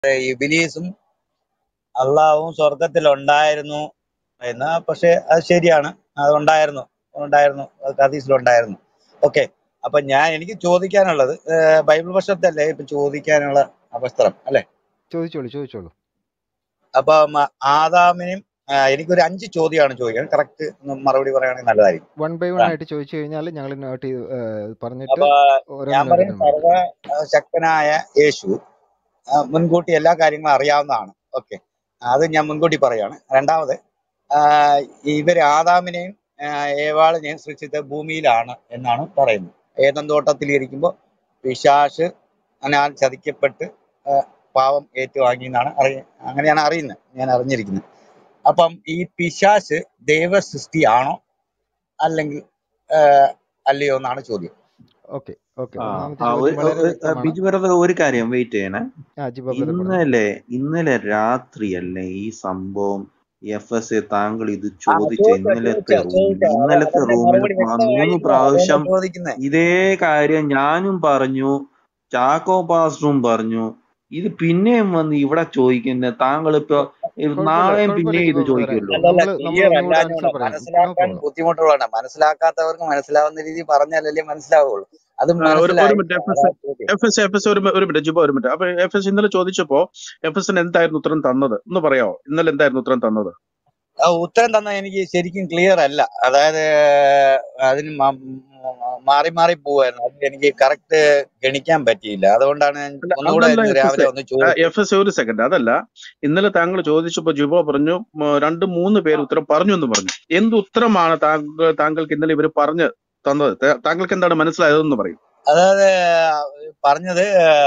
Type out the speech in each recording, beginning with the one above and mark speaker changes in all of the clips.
Speaker 1: ഇബിലീസും അള്ളാഹും സ്വർഗത്തിൽ ഉണ്ടായിരുന്നു എന്ന് പക്ഷെ അത് ശരിയാണ് അത് ഉണ്ടായിരുന്നു ഉണ്ടായിരുന്നു അത് ഹദീസിലുണ്ടായിരുന്നു ഓക്കെ അപ്പൊ ഞാൻ എനിക്ക് ചോദിക്കാനുള്ളത് ഏഹ് ബൈബിൾ പക്ഷത്തല്ലേ ഇപ്പൊ ചോദിക്കാനുള്ള അവസരം അല്ലെ
Speaker 2: ചോദിച്ചോളൂ ചോദിച്ചോളൂ
Speaker 1: അപ്പൊ മ- ആദാമിനും ആ, എനിക്കൊരു അഞ്ച് ചോദ്യമാണ് ചോദിക്കാൻ കറക്റ്റ് മറുപടി പറയുകയാണെങ്കിൽ നല്ലതായിരിക്കും
Speaker 2: വൺ ബൈ വൺ
Speaker 1: ആ.
Speaker 2: ആയിട്ട് ചോദിച്ചു കഴിഞ്ഞാൽ ഞങ്ങൾ നോട്ട് ചെയ്ത് ഏഹ്, പറഞ്ഞിട്ട്
Speaker 1: അപ്പൊ ഞാൻ
Speaker 2: ഓരോന്നിനും
Speaker 1: പറയും
Speaker 2: ഓരോന്നിനും
Speaker 1: സർവ
Speaker 2: മറുപടി
Speaker 1: ആ, ശക്തനായ യേശു ആ, മുൻകൂട്ടി എല്ലാ കാര്യങ്ങളും അറിയാവുന്നതാണ് ഓക്കെ അത് ഞാൻ മുൻകൂട്ടി പറയാണ് രണ്ടാമത് ആ, ഇവര് ആദാമിനെയും ആ, ഏവാളിനെയും സൃഷ്ടിച്ചത് ഭൂമിയിലാണ് എന്നാണ് പറയുന്നത് ഏതൻ തോട്ടത്തിൽ ഇരിക്കുമ്പോൾ പിശാശ് അതിനാൽ ചതിക്കപ്പെട്ട് ആ, പാവം ഏറ്റുവാങ്ങി എന്നാണ് അറിയ അങ്ങനെയാണ് അറിയുന്നത് ഞാൻ അറിഞ്ഞിരിക്കുന്നത് അപ്പം ഈ പിശാശ് ദൈവ സൃഷ്ടിയാണോ അല്ലെങ്കിൽ ആ, അല്ലയോ എന്നാണ് ചോദ്യം
Speaker 2: ഓക്കെ ഓക്കെ
Speaker 3: ആ
Speaker 2: ഒന്നാമത്തെ
Speaker 3: ആ
Speaker 2: ചോദ്യം
Speaker 3: ഒരു
Speaker 2: വളരെ
Speaker 3: ഒരു-
Speaker 2: വ്യക്തമാണ്
Speaker 3: ബിജു ബ്രദർ ഒരു കാര്യം വെയിറ്റ് ചെയ്യണേ
Speaker 2: ആ ജിബ ബ്രദർ പറഞ്ഞു
Speaker 3: ഇന്നലെ ഇന്നലെ രാത്രിയല്ലേ ഈ സംഭവം എഫ് എസ് എ താങ്കൾ ഇത്
Speaker 1: ആ
Speaker 3: ചോദിച്ച
Speaker 1: ചോദിച്ചോ
Speaker 3: ഇന്നലത്തെ
Speaker 1: ചോദിച്ചോ
Speaker 3: റൂമിൽ
Speaker 1: ചോദിച്ചോ അത്
Speaker 3: ഇന്നലത്തെ
Speaker 1: അതിന്റെ
Speaker 3: റൂമിൽ
Speaker 1: മറുപടി
Speaker 3: മൂന്ന്
Speaker 1: വ്യക്തമായിരിക്കും
Speaker 3: പ്രാവശ്യം
Speaker 1: അതുകൊണ്ടാ ചോദിക്കുന്നത്
Speaker 3: ഇതേ കാര്യം ഞാനും പറഞ്ഞു ചാക്കോ പാസ്റ്ററും പറഞ്ഞു ഇത് പിന്നെയും വന്ന് ഇവിടെ ചോദിക്കുന്നത് താങ്കൾ ഇപ്പൊ
Speaker 2: കുഴപ്പമില്ല
Speaker 3: നാളെയും
Speaker 2: കുഴപ്പമില്ല
Speaker 3: പിന്നെ ഇത്
Speaker 2: ജിബ ബ്രദറെ
Speaker 3: ചോദിക്കുമല്ലോ
Speaker 1: അല്ലല്ല
Speaker 2: നമ്മൾ നമ്മൾ
Speaker 1: ക്ലിയർ
Speaker 2: ഒന്നുകൂടെ ആൻസർ
Speaker 1: അല്ലാഞ്ഞുകൊണ്ട്
Speaker 2: പറയാം നോ
Speaker 1: മനസ്സിലാക്കാൻ
Speaker 2: പ്രോബ്ലം
Speaker 1: ബുദ്ധിമുട്ടുള്ളതാണ് മനസ്സിലാക്കാത്തവർക്ക് മനസ്സിലാവുന്ന രീതി പറഞ്ഞാലല്ലേ മനസ്സിലാവുള്ളൂ അത്
Speaker 4: ആ, ഒരു ഒരു
Speaker 1: മനസ്സിലായി
Speaker 4: മിനിറ്റ് എഫ് എസ്
Speaker 1: അതാ ചോദ്യം
Speaker 4: എഫ് എസ് എഫ് എസ് ഒരു മി- ഒരു മിനിറ്റ് ജിബോ ഒരു മിനിറ്റ് അപ്പൊ എഫ് എസ് ഇന്നലെ ചോദിച്ചപ്പോ എഫ് എസിന് എന്തായിരുന്നു ഉത്തരം തന്നത് ഒന്ന് പറയാമോ ഇന്നലെ എന്തായിരുന്നു ഉത്തരം തന്നത്
Speaker 1: ആ ഉത്തരം തന്ന എനിക്ക് ശരിക്കും ക്ലിയർ അല്ല അതായത് അതിന് മ- മ- മാറി മാറി പോവായിരുന്നു അത് എനിക്ക് കറക്റ്റ് ഗണിക്കാൻ പറ്റിയില്ല അതുകൊണ്ടാണ് ഞാൻ
Speaker 4: അല്ല
Speaker 1: ഒന്നുകൂടെ
Speaker 4: അതല്ല
Speaker 1: ഇന്ന്
Speaker 4: എഫ്
Speaker 1: രാവിലെ
Speaker 4: എസ്
Speaker 1: ഒന്ന് ചോദിച്ചത്
Speaker 4: എഫ് എസ് ഒരു സെക്കൻഡ് അതല്ല ഇന്നലെ താങ്കൾ ചോദിച്ചപ്പോ ജിബോ പറഞ്ഞു ഉം, രണ്ട് മൂന്ന് പേര് ഉത്തരം പറഞ്ഞു എന്ന് പറഞ്ഞു എന്ത് ഉത്തരമാണ് താങ്കൾ താങ്കൾക്ക് ഇന്നലെ ഇവര് പറഞ്ഞു തന്നത് താ- താങ്കൾക്ക് എന്താണ് മനസ്സിലായതെന്ന് പറയും
Speaker 1: അതായത് പറഞ്ഞത്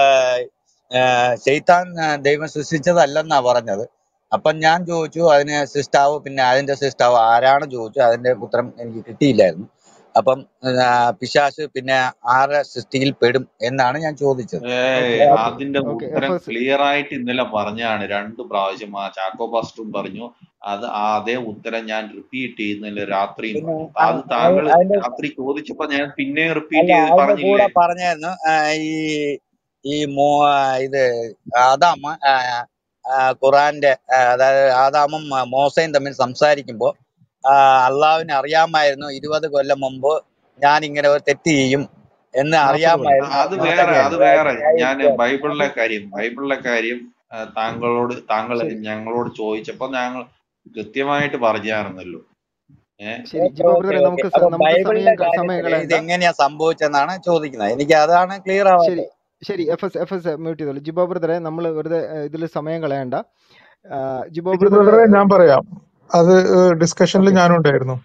Speaker 1: ചെയ്ത്താൻ ദൈവം സൃഷ്ടിച്ചതല്ലെന്നാ പറഞ്ഞത് അപ്പം ഞാൻ ചോദിച്ചു അതിന് സൃഷ്ടാവ് പിന്നെ അതിന്റെ സൃഷ്ടാവ് ആരാണ് ചോദിച്ചു അതിന്റെ ഉത്തരം എനിക്ക് കിട്ടിയില്ലായിരുന്നു അപ്പം ആ, പിശാച് പിന്നെ ആരുടെ സൃഷ്ടിയിൽ പെടും എന്നാണ് ഞാൻ ചോദിച്ചത്
Speaker 3: ഏയ്
Speaker 2: ഓക്കെ ഓക്കെ
Speaker 3: അതിന്റെ
Speaker 2: ഓക്കെ
Speaker 3: ഉത്തരം
Speaker 2: എഫ് എസ്
Speaker 3: ക്ലിയർ ആയിട്ട് ഇന്നലെ പറഞ്ഞാണ് രണ്ട് പ്രാവശ്യം ആ ചാക്കോ പാസ്റ്ററും പറഞ്ഞു അത് ആ അതേ ഉത്തരം ഞാൻ റിപ്പീറ്റ് ചെയ്യുന്നില്ല രാത്രിയും
Speaker 1: പിന്നെ
Speaker 3: പറഞ്ഞു
Speaker 1: ആ-
Speaker 3: അത്
Speaker 1: ആ-
Speaker 3: താങ്കൾ
Speaker 1: അതിന്റെ
Speaker 3: രാത്രി ചോദിച്ചപ്പോ ഞാൻ പിന്നെയും റിപ്പീറ്റ്
Speaker 1: അല്ല
Speaker 3: ചെയ്ത്
Speaker 1: അതിന്റെ
Speaker 3: പറഞ്ഞില്ലേ
Speaker 1: കൂടെ പറഞ്ഞായിരുന്നു ആ, ഈ ഈ മോ ഇത് ആദാമ ആ, ആ, ഖുറാന്റെ ആ, അതായത് ആദാമും ആ, മോശയും തമ്മിൽ സംസാരിക്കുമ്പോൾ അള്ളാഹുവിന് അറിയാമായിരുന്നു ഇരുപത് കൊല്ലം മുമ്പ് ഞാൻ ഇങ്ങനെ ഒരു തെറ്റ് ചെയ്യും എന്ന്
Speaker 2: നാൽപ്പത് കൊല്ലം
Speaker 1: അറിയാമായിരുന്നു
Speaker 3: അത് വേറെ
Speaker 1: എന്നൊക്കെയാണ്
Speaker 3: അത് വേറെ ഞാൻ
Speaker 1: ന്യായീകരിക്കുകയാണ്.
Speaker 3: ബൈബിളിലെ കാര്യം ബൈബിളിലെ കാര്യം ആ, താങ്കളോട് താങ്കൾ
Speaker 2: ശരി
Speaker 3: ഞങ്ങളോട് ചോദിച്ചപ്പോ ഞങ്ങൾ കൃത്യമായിട്ട് പറഞ്ഞായിരുന്നല്ലോ ഏഹ്
Speaker 2: ശരി
Speaker 1: ഓക്കെ
Speaker 2: ജിബ
Speaker 1: ഓക്കെ
Speaker 2: ബ്രദറെ
Speaker 1: ഓക്കെ
Speaker 2: നമുക്ക്
Speaker 1: അപ്പൊ
Speaker 2: സ- നമുക്ക്
Speaker 1: ബൈബിളിന്റെ
Speaker 2: സമയം ക- സമയം
Speaker 1: കാര്യത്തില് ഇത്
Speaker 2: കളയണ്ട
Speaker 1: എങ്ങനെയാ സംഭവിച്ചെന്നാണ് ചോദിക്കുന്നത് എനിക്ക് അതാണ് ക്ലിയർ
Speaker 2: ശരി
Speaker 1: ആവാത്തത്
Speaker 2: ശരി F S F S mute ചെയ്തോളൂ ജിബ ബ്രദറെ നമ്മൾ വെറുതെ ഇതിൽ സമയം കളയണ്ട ആ, ജിബോ
Speaker 5: ബിജു
Speaker 2: ബ്രദർ
Speaker 5: ബ്രദറെ ഞാൻ പറയാം അത് ഡിസ്കഷനിൽ
Speaker 2: ഓക്കെ
Speaker 5: ഞാനും ഉണ്ടായിരുന്നു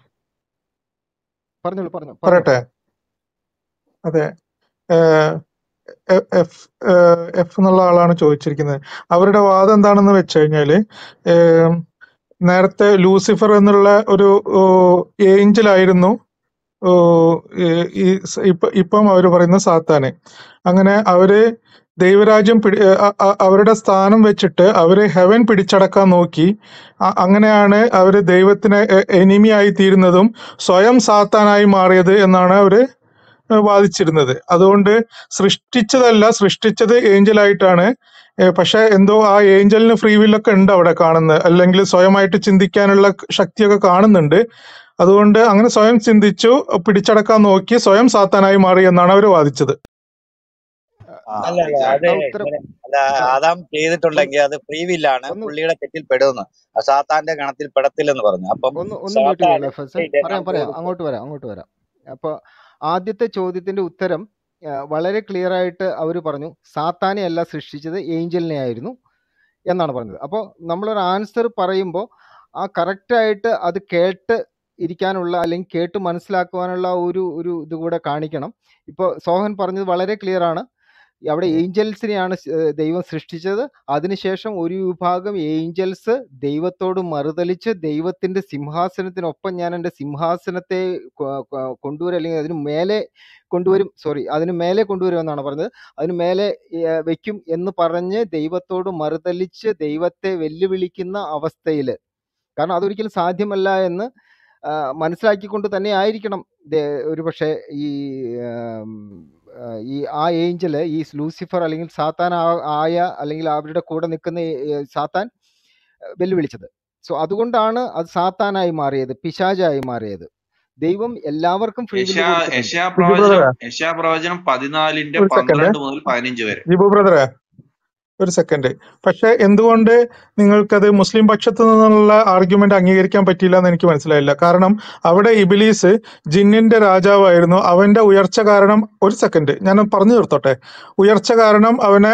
Speaker 2: പറഞ്ഞോളൂ പറഞ്ഞു പറഞ്ഞു
Speaker 5: പറയട്ടെ അതെ എഫ് എഫ് എന്നുള്ള ആളാണ് ചോദിച്ചിരിക്കുന്നത് അവരുടെ വാദം എന്താണെന്ന് വെച്ച് കഴിഞ്ഞാല് ഏം, നേരത്തെ ലൂസിഫർ എന്നുള്ള ഒരു ഏഞ്ചൽ ആയിരുന്നു ഓ, ഈ- ഈ സ- ഇപ്പ ഇപ്പം അവർ പറയുന്ന സാത്താന് അങ്ങനെ അവര് ദൈവരാജ്യം പിടി അ- അ- അവരുടെ സ്ഥാനം വെച്ചിട്ട് അവര് ഹെവൻ പിടിച്ചടക്കാൻ നോക്കി അ- അങ്ങനെയാണ് അവര് ദൈവത്തിന് എനിമിയായി തീരുന്നതും സ്വയം സാത്താനായി മാറിയത് എന്നാണ് അവര് വാദിച്ചിരുന്നത് അതുകൊണ്ട് സൃഷ്ടിച്ചതല്ല സൃഷ്ടിച്ചത് ഏഞ്ചലായിട്ടാണ് ഏഹ് പക്ഷെ എന്തോ ആ ഏഞ്ചലിന് ഫ്രീ വില്ലൊക്കെ ഉണ്ട് അവിടെ കാണുന്നത് അല്ലെങ്കിൽ സ്വയമായിട്ട് ചിന്തിക്കാനുള്ള ശക്തിയൊക്കെ കാണുന്നുണ്ട് അതുകൊണ്ട് അങ്ങനെ സ്വയം ചിന്തിച്ചു പിടിച്ചടക്കാൻ നോക്കി സ്വയം സാത്താനായി മാറി എന്നാണ് അവർ വാദിച്ചത്
Speaker 3: ആ
Speaker 1: അല്ല അല്ല
Speaker 3: എക്സാക്ട്
Speaker 1: അത്
Speaker 2: ആ ഉത്തരം
Speaker 1: ഇങ്ങനെ അല്ല
Speaker 2: ആ,
Speaker 1: ആദാം
Speaker 2: ഒന്ന്
Speaker 1: ചെയ്തിട്ടുണ്ടെങ്കിൽ അത് ഫ്രീ വില്ലാണ്
Speaker 2: ഒന്ന്
Speaker 1: പുള്ളിയുടെ തെറ്റിൽ പെടുന്നു അത് സാത്താന്റെ ഗണത്തിൽ പെടത്തില്ലെന്ന് പറഞ്ഞു അപ്പം
Speaker 2: ഒന്ന് ഒന്ന് മ്യൂട്ട്
Speaker 1: സാത്താന്
Speaker 2: ചെയ്തോളൂ എഫ് എസ്
Speaker 1: ഇതെല്ലാം
Speaker 2: പറയാം പറയാം
Speaker 1: ചോദിച്ചു
Speaker 2: അങ്ങോട്ട് വരാം അങ്ങോട്ട് വരാം അപ്പോൾ ആദ്യത്തെ ചോദ്യത്തിന്റെ ഉത്തരം ആ, വളരെ ക്ലിയർ ആയിട്ട് അവർ പറഞ്ഞു സാത്താനെ അല്ല സൃഷ്ടിച്ചത് ഏഞ്ചലിനെ ആയിരുന്നു എന്നാണ് പറഞ്ഞത് അപ്പോൾ നമ്മളൊരു ആൻസർ പറയുമ്പോൾ ആ കറക്റ്റായിട്ട് അത് കേട്ട് ഇരിക്കാനുള്ള അല്ലെങ്കിൽ കേട്ട് മനസ്സിലാക്കുവാനുള്ള ഒരു ഒരു ഇത് കൂടെ കാണിക്കണം ഇപ്പോൾ സോഹൻ പറഞ്ഞത് വളരെ ക്ലിയർ ആണ് അവിടെ ഏഞ്ചൽസിനെയാണ് സ്- ഏർ ദൈവം സൃഷ്ടിച്ചത് അതിനുശേഷം ഒരു വിഭാഗം ഏഞ്ചൽസ് ദൈവത്തോട് മറുതലിച്ച് ദൈവത്തിന്റെ സിംഹാസനത്തിനൊപ്പം ഞാൻ എൻ്റെ സിംഹാസനത്തെ കൊ- കൊ- കൊണ്ടുവരും അല്ലെങ്കിൽ അതിന് മേലെ കൊണ്ടുവരും സോറി അതിന് മേലെ കൊണ്ടുവരും എന്നാണ് പറഞ്ഞത് അതിന് മേലെ ഏർ, വെക്കും എന്ന് പറഞ്ഞ് ദൈവത്തോട് മറുതലിച്ച് ദൈവത്തെ വെല്ലുവിളിക്കുന്ന അവസ്ഥയിൽ കാരണം അതൊരിക്കലും സാധ്യമല്ല എന്ന് ആ, മനസ്സിലാക്കിക്കൊണ്ട് തന്നെ ആയിരിക്കണം ദേ- ഒരുപക്ഷെ ഈ ആം, ആ, ഈ ആ ഏഞ്ചല് ഈ ലൂസിഫർ അല്ലെങ്കിൽ സാത്താൻ ആ- ആയ അല്ലെങ്കിൽ അവരുടെ കൂടെ നിൽക്കുന്ന ഈ- ഈ സാത്താൻ ഏഹ് വെല്ലുവിളിച്ചത് സോ അതുകൊണ്ടാണ് അത് സാത്താനായി മാറിയത് പിശാചായി മാറിയത് ദൈവം എല്ലാവർക്കും ഫ്രീ വില്ല്
Speaker 3: യശാ
Speaker 2: കൊടുത്തിട്ടുണ്ട്
Speaker 3: യശാ
Speaker 5: ജിബു
Speaker 3: പ്രവചനം
Speaker 5: ബ്രദറെ
Speaker 3: യശാ പ്രവചനം പതിനാലിന്റെ
Speaker 5: ഒരു സെക്കൻഡ്
Speaker 3: പന്ത്രണ്ട് മുതൽ പതിനഞ്ച് വരെ
Speaker 5: ജിബു ബ്രദറെ ഒരു സെക്കൻഡ് പക്ഷെ എന്തുകൊണ്ട് നിങ്ങൾക്കത് മുസ്ലിം പക്ഷത്തു നിന്നുള്ള ആർഗ്യുമെന്റ് അംഗീകരിക്കാൻ പറ്റിയില്ല എന്ന് എനിക്ക് മനസ്സിലായില്ല കാരണം അവിടെ ഇബിലീസ് ജിന്നിന്റെ രാജാവായിരുന്നു അവന്റെ ഉയർച്ച കാരണം ഒരു സെക്കൻഡ് ഞാൻ പറഞ്ഞു തീർത്തോട്ടെ ഉയർച്ച കാരണം അവനെ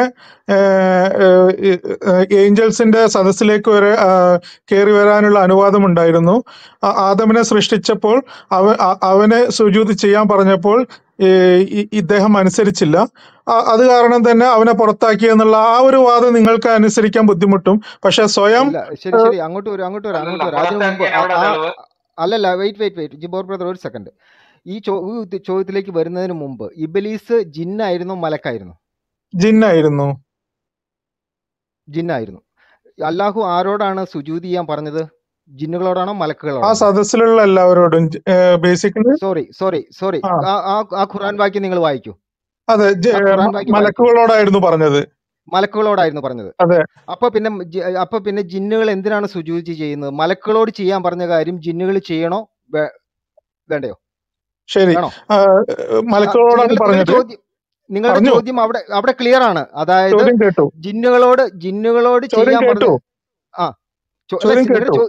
Speaker 5: ഏഞ്ചൽസിന്റെ സദസ്സിലേക്ക് വരെ കയറി വരാനുള്ള അനുവാദം ഉണ്ടായിരുന്നു ആ- ആദമിനെ സൃഷ്ടിച്ചപ്പോൾ അവ അ- അവനെ സുജൂത് ചെയ്യാൻ പറഞ്ഞപ്പോൾ ഏ, ഇ- ഇദ്ദേഹം അനുസരിച്ചില്ല ആ- അത് കാരണം തന്നെ അവനെ പുറത്താക്കി എന്നുള്ള ആ ഒരു വാദം നിങ്ങൾക്ക് അനുസരിക്കാൻ ബുദ്ധിമുട്ടും പക്ഷെ സ്വയം
Speaker 2: ഇല്ല ശരി ശരി അങ്ങോട്ട് വരും അങ്ങോട്ട് വരും
Speaker 3: അല്ലല്ല
Speaker 2: അങ്ങോട്ട് വരും അതിനു മുമ്പ്
Speaker 3: പുറത്താക്കിയതിന്
Speaker 2: ആ
Speaker 3: അവിടെ
Speaker 2: ആ-
Speaker 3: തെളിവ്
Speaker 2: അല്ലല്ല വെയിറ്റ് വെയിറ്റ് വെയിറ്റ് ജിബോർ ബ്രദർ ഒരു സെക്കൻഡ് ഈ ചോ ഈ ഇത് ചോദ്യത്തിലേക്ക് വരുന്നതിന് മുമ്പ് ഇബലീസ് ജിന്നായിരുന്നു മലക്കായിരുന്നു
Speaker 5: ജിന്നായിരുന്നു
Speaker 2: ജിന്നായിരുന്നു അള്ളാഹു ആരോടാണ് സുജൂത് ചെയ്യാൻ പറഞ്ഞത് ജിന്നുകളോടാണോ
Speaker 5: ആ
Speaker 2: മലക്കുകളോടാണോ
Speaker 5: സദസ്സിലുള്ള എല്ലാവരോടും ബേസിക്കലി
Speaker 2: സോറി സോറി സോറി
Speaker 5: ആ
Speaker 2: ആ ആ ആ ഖുറാൻ വാക്യം നിങ്ങൾ വായിക്കൂ
Speaker 5: അതെ ജ-
Speaker 2: ആ ഖുറാൻ വാക്യം വായിക്കൂ
Speaker 5: മലക്കുകളോടായിരുന്നു പറഞ്ഞത്
Speaker 2: മലക്കുകളോടായിരുന്നു പറഞ്ഞത്
Speaker 5: അതെ
Speaker 2: അപ്പൊ പിന്നെ ജി- അപ്പൊ പിന്നെ ജിന്നുകൾ എന്തിനാണ് സുജൂതി ചെയ്യുന്നത് മലക്കുകളോട് ചെയ്യാൻ പറഞ്ഞ കാര്യം ജിന്നുകൾ ചെയ്യണോ വേ- വേണ്ടയോ
Speaker 5: ശരി
Speaker 2: വേണോ
Speaker 5: ആ,
Speaker 2: ആ,
Speaker 5: മലക്കുകളോടാണ്
Speaker 2: നിങ്ങൾ നിങ്ങളുടെ
Speaker 5: പറഞ്ഞത്
Speaker 2: ചോദ്യം നിങ്ങളുടെ
Speaker 5: പറഞ്ഞു
Speaker 2: ചോദ്യം അവിടെ അവിടെ ക്ലിയർ ആണ് അതായത്
Speaker 5: ചോദ്യം കേട്ടു
Speaker 2: ജിന്നുകളോട് ജിന്നുകളോട്
Speaker 5: ചോദ്യം
Speaker 2: ചെയ്യാൻ
Speaker 5: കേട്ടു
Speaker 2: പറഞ്ഞ ആ ചോ- അല്ല
Speaker 5: ചോദ്യം
Speaker 2: നിങ്ങളുടെ
Speaker 5: കേട്ടു
Speaker 2: ചോ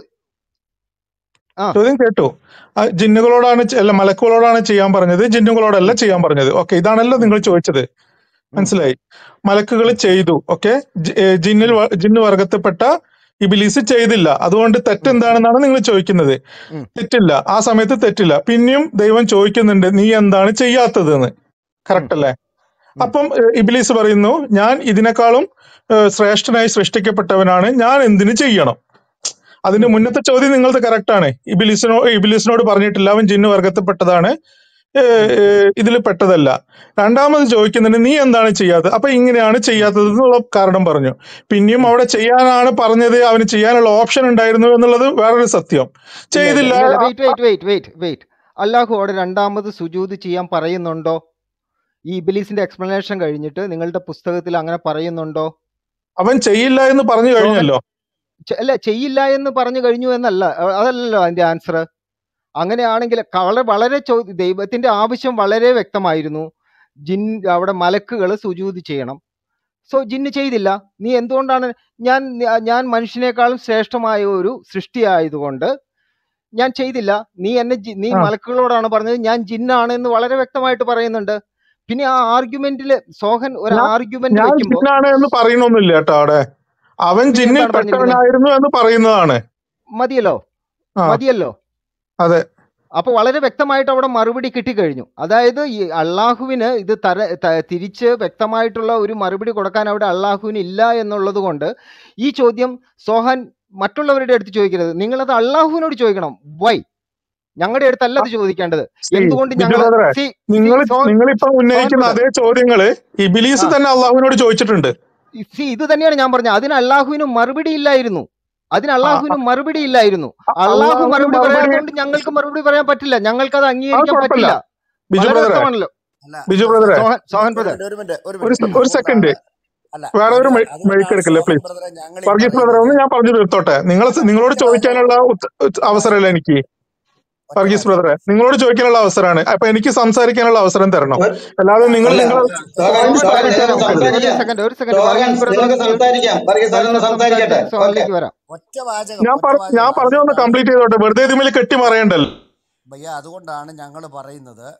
Speaker 2: ആ
Speaker 5: ചോദ്യം കേട്ടു ആ, ജിന്നുകളോടാണ് ചെ- അല്ല മലക്കുകളോടാണ് ചെയ്യാൻ പറഞ്ഞത് ജിന്നുകളോടല്ല
Speaker 2: ഉം,
Speaker 5: ചെയ്യാൻ പറഞ്ഞത് ഓക്കെ ഇതാണല്ലോ
Speaker 2: ഉം,
Speaker 5: നിങ്ങൾ ചോദിച്ചത്
Speaker 2: ഉം,
Speaker 5: മനസ്സിലായി മലക്കുകൾ
Speaker 2: ഉം,
Speaker 5: ചെയ്തു ഓക്കെ ജിന്നിൽ
Speaker 2: ഉം,
Speaker 5: വ- ജിന്ന് വർഗത്തിൽപ്പെട്ട ഇബിലീസ് ചെയ്തില്ല അതുകൊണ്ട്
Speaker 2: ഉം,
Speaker 5: തെറ്റെന്താണെന്നാണ് നിങ്ങൾ ചോദിക്കുന്നത്
Speaker 2: ഉം,
Speaker 5: തെറ്റില്ല ആ സമയത്ത് തെറ്റില്ല പിന്നെയും ദൈവം ചോദിക്കുന്നുണ്ട് നീ എന്താണ് ചെയ്യാത്തത് എന്ന്
Speaker 2: ഉം,
Speaker 5: കറക്റ്റ് അല്ലേ
Speaker 2: ഉം,
Speaker 5: അപ്പം ഏഹ്, ഇബിലീസ് പറയുന്നു ഞാൻ ഇതിനേക്കാളും ഏഹ്, ശ്രേഷ്ഠനായി സൃഷ്ടിക്കപ്പെട്ടവനാണ് ഞാൻ എന്തിനു ചെയ്യണം അതിന്റെ
Speaker 2: ഉം,
Speaker 5: മുന്നത്തെ ചോദ്യം നിങ്ങളത് കറക്റ്റ് ആണ് ഇബിലിസിനോ ഇബിലിസിനോട് പറഞ്ഞിട്ടില്ല അവൻ ജിന്ന് വർഗത്തിൽപ്പെട്ടതാണ്
Speaker 2: ഉം,
Speaker 5: ഇതിൽ പെട്ടതല്ല രണ്ടാമത് ചോദിക്കുന്നുണ്ട് നീ എന്താണ് ചെയ്യാത്തത് അപ്പൊ ഇങ്ങനെയാണ്
Speaker 2: ഉം,
Speaker 5: ചെയ്യാത്തത് എന്നുള്ള കാരണം പറഞ്ഞു പിന്നെയും
Speaker 2: ഉം.
Speaker 5: അവിടെ ചെയ്യാനാണ് പറഞ്ഞത് അവന് ചെയ്യാനുള്ള ഓപ്ഷൻ ഉണ്ടായിരുന്നു എന്നുള്ളത് വേറൊരു സത്യം
Speaker 2: ഇല്ല ഇല്ല
Speaker 5: ചെയ്തില്ല
Speaker 2: ഇല്ല ഇല്ല
Speaker 5: ആ-
Speaker 2: wait wait wait wait wait അള്ളാഹു അവിടെ രണ്ടാമത് സുജൂത് ചെയ്യാൻ പറയുന്നുണ്ടോ ഈ ഇബിലീസിന്റെ എക്സ്പ്ലനേഷൻ കഴിഞ്ഞിട്ട് നിങ്ങളുടെ പുസ്തകത്തിൽ അങ്ങനെ പറയുന്നുണ്ടോ
Speaker 5: അവൻ ചെയ്യില്ല എന്ന് പറഞ്ഞു
Speaker 2: സോഹൻ
Speaker 5: കഴിഞ്ഞല്ലോ
Speaker 2: ചെ- അല്ല ചെയ്യില്ല എന്ന് പറഞ്ഞു കഴിഞ്ഞു എന്നല്ല അ- അതല്ലല്ലോ അതിന്റെ ആൻസർ അങ്ങനെയാണെങ്കിൽ വളരെ വളരെ ചോ ദൈവത്തിന്റെ ആവശ്യം വളരെ വ്യക്തമായിരുന്നു ജിൻ അവിടെ മലക്കുകൾ സുജൂതി ചെയ്യണം സോ ജിന്ന് ചെയ്തില്ല നീ എന്തുകൊണ്ടാണ് ഞാൻ ഞാൻ മനുഷ്യനേക്കാളും ശ്രേഷ്ഠമായ ഒരു സൃഷ്ടിയായതുകൊണ്ട് ഞാൻ ചെയ്തില്ല നീ എന്നെ ജി- നീ
Speaker 5: ആ
Speaker 2: മലക്കുകളോടാണ് പറഞ്ഞത് ഞാൻ ജിന്നാണ് എന്ന് വളരെ വ്യക്തമായിട്ട് പറയുന്നുണ്ട് പിന്നെ ആ ആർഗ്യുമെന്റിൽ സോഹൻ ഒരു
Speaker 5: ഞാൻ
Speaker 2: ആർഗ്യുമെന്റ്
Speaker 5: ഞാൻ
Speaker 2: വെക്കുമ്പോ
Speaker 5: ജിന്നാണ് എന്ന് പറയണൊന്നുമില്ല കേട്ടോ അവിടെ അവൻ
Speaker 2: നീ
Speaker 5: ജിന്നിൽ
Speaker 2: എന്താണ് പറഞ്ഞിരിക്കുന്നത്
Speaker 5: പെട്ടവനായിരുന്നു എന്ന് പറയുന്നതാണ്
Speaker 2: മതിയല്ലോ
Speaker 5: ആ
Speaker 2: മതിയല്ലോ
Speaker 5: അതെ
Speaker 2: അപ്പൊ വളരെ വ്യക്തമായിട്ട് അവിടെ മറുപടി കിട്ടിക്കഴിഞ്ഞു അതായത് ഈ അള്ളാഹുവിന് ഇത് തര ത- തിരിച്ച് വ്യക്തമായിട്ടുള്ള ഒരു മറുപടി കൊടുക്കാൻ അവിടെ അള്ളാഹുവിന് ഇല്ല എന്നുള്ളത് കൊണ്ട് ഈ ചോദ്യം സോഹൻ മറ്റുള്ളവരുടെ അടുത്ത് ചോദിക്കരുത് നിങ്ങളത് അള്ളാഹുവിനോട് ചോദിക്കണം വൈ ഞങ്ങളുടെ അടുത്തല്ല അത് ചോദിക്കേണ്ടത്
Speaker 5: സി
Speaker 2: എന്തുകൊണ്ട്
Speaker 5: ബിജു
Speaker 2: ഞങ്ങൾ
Speaker 5: ബ്രദറെ
Speaker 2: സി സി
Speaker 5: നിങ്ങൾ
Speaker 2: സോഹൻ
Speaker 5: നിങ്ങളിപ്പോ
Speaker 2: സോഹൻ
Speaker 5: ഉന്നയിക്കുന്ന
Speaker 2: ബ്രദർ
Speaker 5: അതേ ചോദ്യങ്ങള് ഇബിലീസ്
Speaker 2: ആ
Speaker 5: തന്നെ അള്ളാഹുവിനോട് ചോദിച്ചിട്ടുണ്ട്
Speaker 2: സി ഇത് തന്നെയാണ് ഞാൻ പറഞ്ഞത് അതിന് അള്ളാഹുവിന് മറുപടി ഇല്ലായിരുന്നു അതിന്
Speaker 5: ആ,
Speaker 2: അള്ളാഹുവിന് മറുപടി ഇല്ലായിരുന്നു
Speaker 5: അ-
Speaker 2: അള്ളാഹു
Speaker 5: അള്ളാഹുവിന്
Speaker 2: മറുപടി
Speaker 5: മറുപടി
Speaker 2: പറയാത്തതുകൊണ്ട് ഞങ്ങൾക്ക് മറുപടി പറയാൻ പറ്റില്ല ഞങ്ങൾക്കത്
Speaker 5: ആ
Speaker 2: അംഗീകരിക്കാൻ
Speaker 5: കുഴപ്പമില്ല
Speaker 2: പറ്റില്ല
Speaker 5: ബിജു
Speaker 2: വളരെ
Speaker 5: ബ്രദറെ
Speaker 2: വ്യക്തമാണല്ലോ
Speaker 6: അല്ല
Speaker 5: ബിജു
Speaker 6: അല്ല
Speaker 5: ബ്രദറെ
Speaker 2: സോഹൻ സോഹൻ
Speaker 6: ഒരു
Speaker 2: ബ്രദർ
Speaker 6: മിനിറ്റ് ഒരു മിനിറ്റ് ഒരു
Speaker 5: ഒരു
Speaker 6: മിനിറ്റ്
Speaker 5: സെ- ഒരു സെക്കൻഡ്
Speaker 6: അതുകൊണ്ടാണ് അല്ല
Speaker 5: വേറെ ഒരു
Speaker 6: അത്
Speaker 5: മെഴുക്ക്
Speaker 6: അതുകൊണ്ടാണ്
Speaker 5: എടുക്കല്ലേ
Speaker 6: സോഹൻ
Speaker 5: പ്ലീസ്
Speaker 6: ബ്രദറെ ഞങ്ങൾ ഈ
Speaker 5: വർഗീസ് ബ്രദറെ
Speaker 6: പറയുന്നത്
Speaker 5: ഒന്ന് ഞാൻ പറഞ്ഞു തീർത്തോട്ടെ നിങ്ങൾ
Speaker 6: അല്ല
Speaker 5: നിങ്ങളോട്
Speaker 6: ഒറ്റ വാചകം
Speaker 5: ചോദിക്കാനുള്ള ഉത്ത-
Speaker 6: ഒറ്റ വാചകം
Speaker 5: അവസരമല്ല എനിക്ക്
Speaker 6: ഒറ്റ
Speaker 5: വർഗീസ്
Speaker 6: വാചകം
Speaker 5: ബ്രദറെ നിങ്ങളോട് ചോദിക്കാനുള്ള അവസരമാണ് അപ്പൊ എനിക്ക് സംസാരിക്കാനുള്ള അവസരം തരണം
Speaker 7: ഒരു-
Speaker 5: അല്ലാതെ നിങ്ങൾ
Speaker 7: അല്ല
Speaker 5: നിങ്ങൾ
Speaker 7: സോഹൻ
Speaker 2: സോഹൻ
Speaker 7: സോഹൻ
Speaker 2: പറയട്ടെ
Speaker 7: നിങ്ങൾക്ക്
Speaker 2: നമുക്ക് ഒരു
Speaker 7: സംസാരിക്കാം
Speaker 2: സെക്കൻഡ് ഒരു സെക്കൻഡ്
Speaker 7: സോഹൻ
Speaker 2: വർഗീസ് ബ്രദർ
Speaker 7: നിങ്ങൾക്ക്
Speaker 2: ഒന്ന്
Speaker 7: സംസാരിക്കാം വർഗീസ് സാർ ഒന്ന്
Speaker 2: വർഗീസ്
Speaker 7: സംസാരിക്കട്ടെ
Speaker 2: സംസാരിച്ചിട്ട്
Speaker 7: ഓക്കെ
Speaker 2: സോഹനിലേക്ക് വരാം
Speaker 6: ഒറ്റ വാചകം
Speaker 5: ഞാൻ
Speaker 6: ഒറ്റ
Speaker 5: പറ ഞാൻ
Speaker 6: വാചകം
Speaker 5: പറഞ്ഞൊന്ന്
Speaker 6: അതുകൊണ്ടാണ്
Speaker 5: കംപ്ലീറ്റ് ചെയ്തോട്ടെ വെറുതെ ഇതിൽ കെട്ടി മറയണ്ടല്ലോ
Speaker 6: ഭയ്യ അതുകൊണ്ടാണ് ഞങ്ങൾ പറയുന്നത്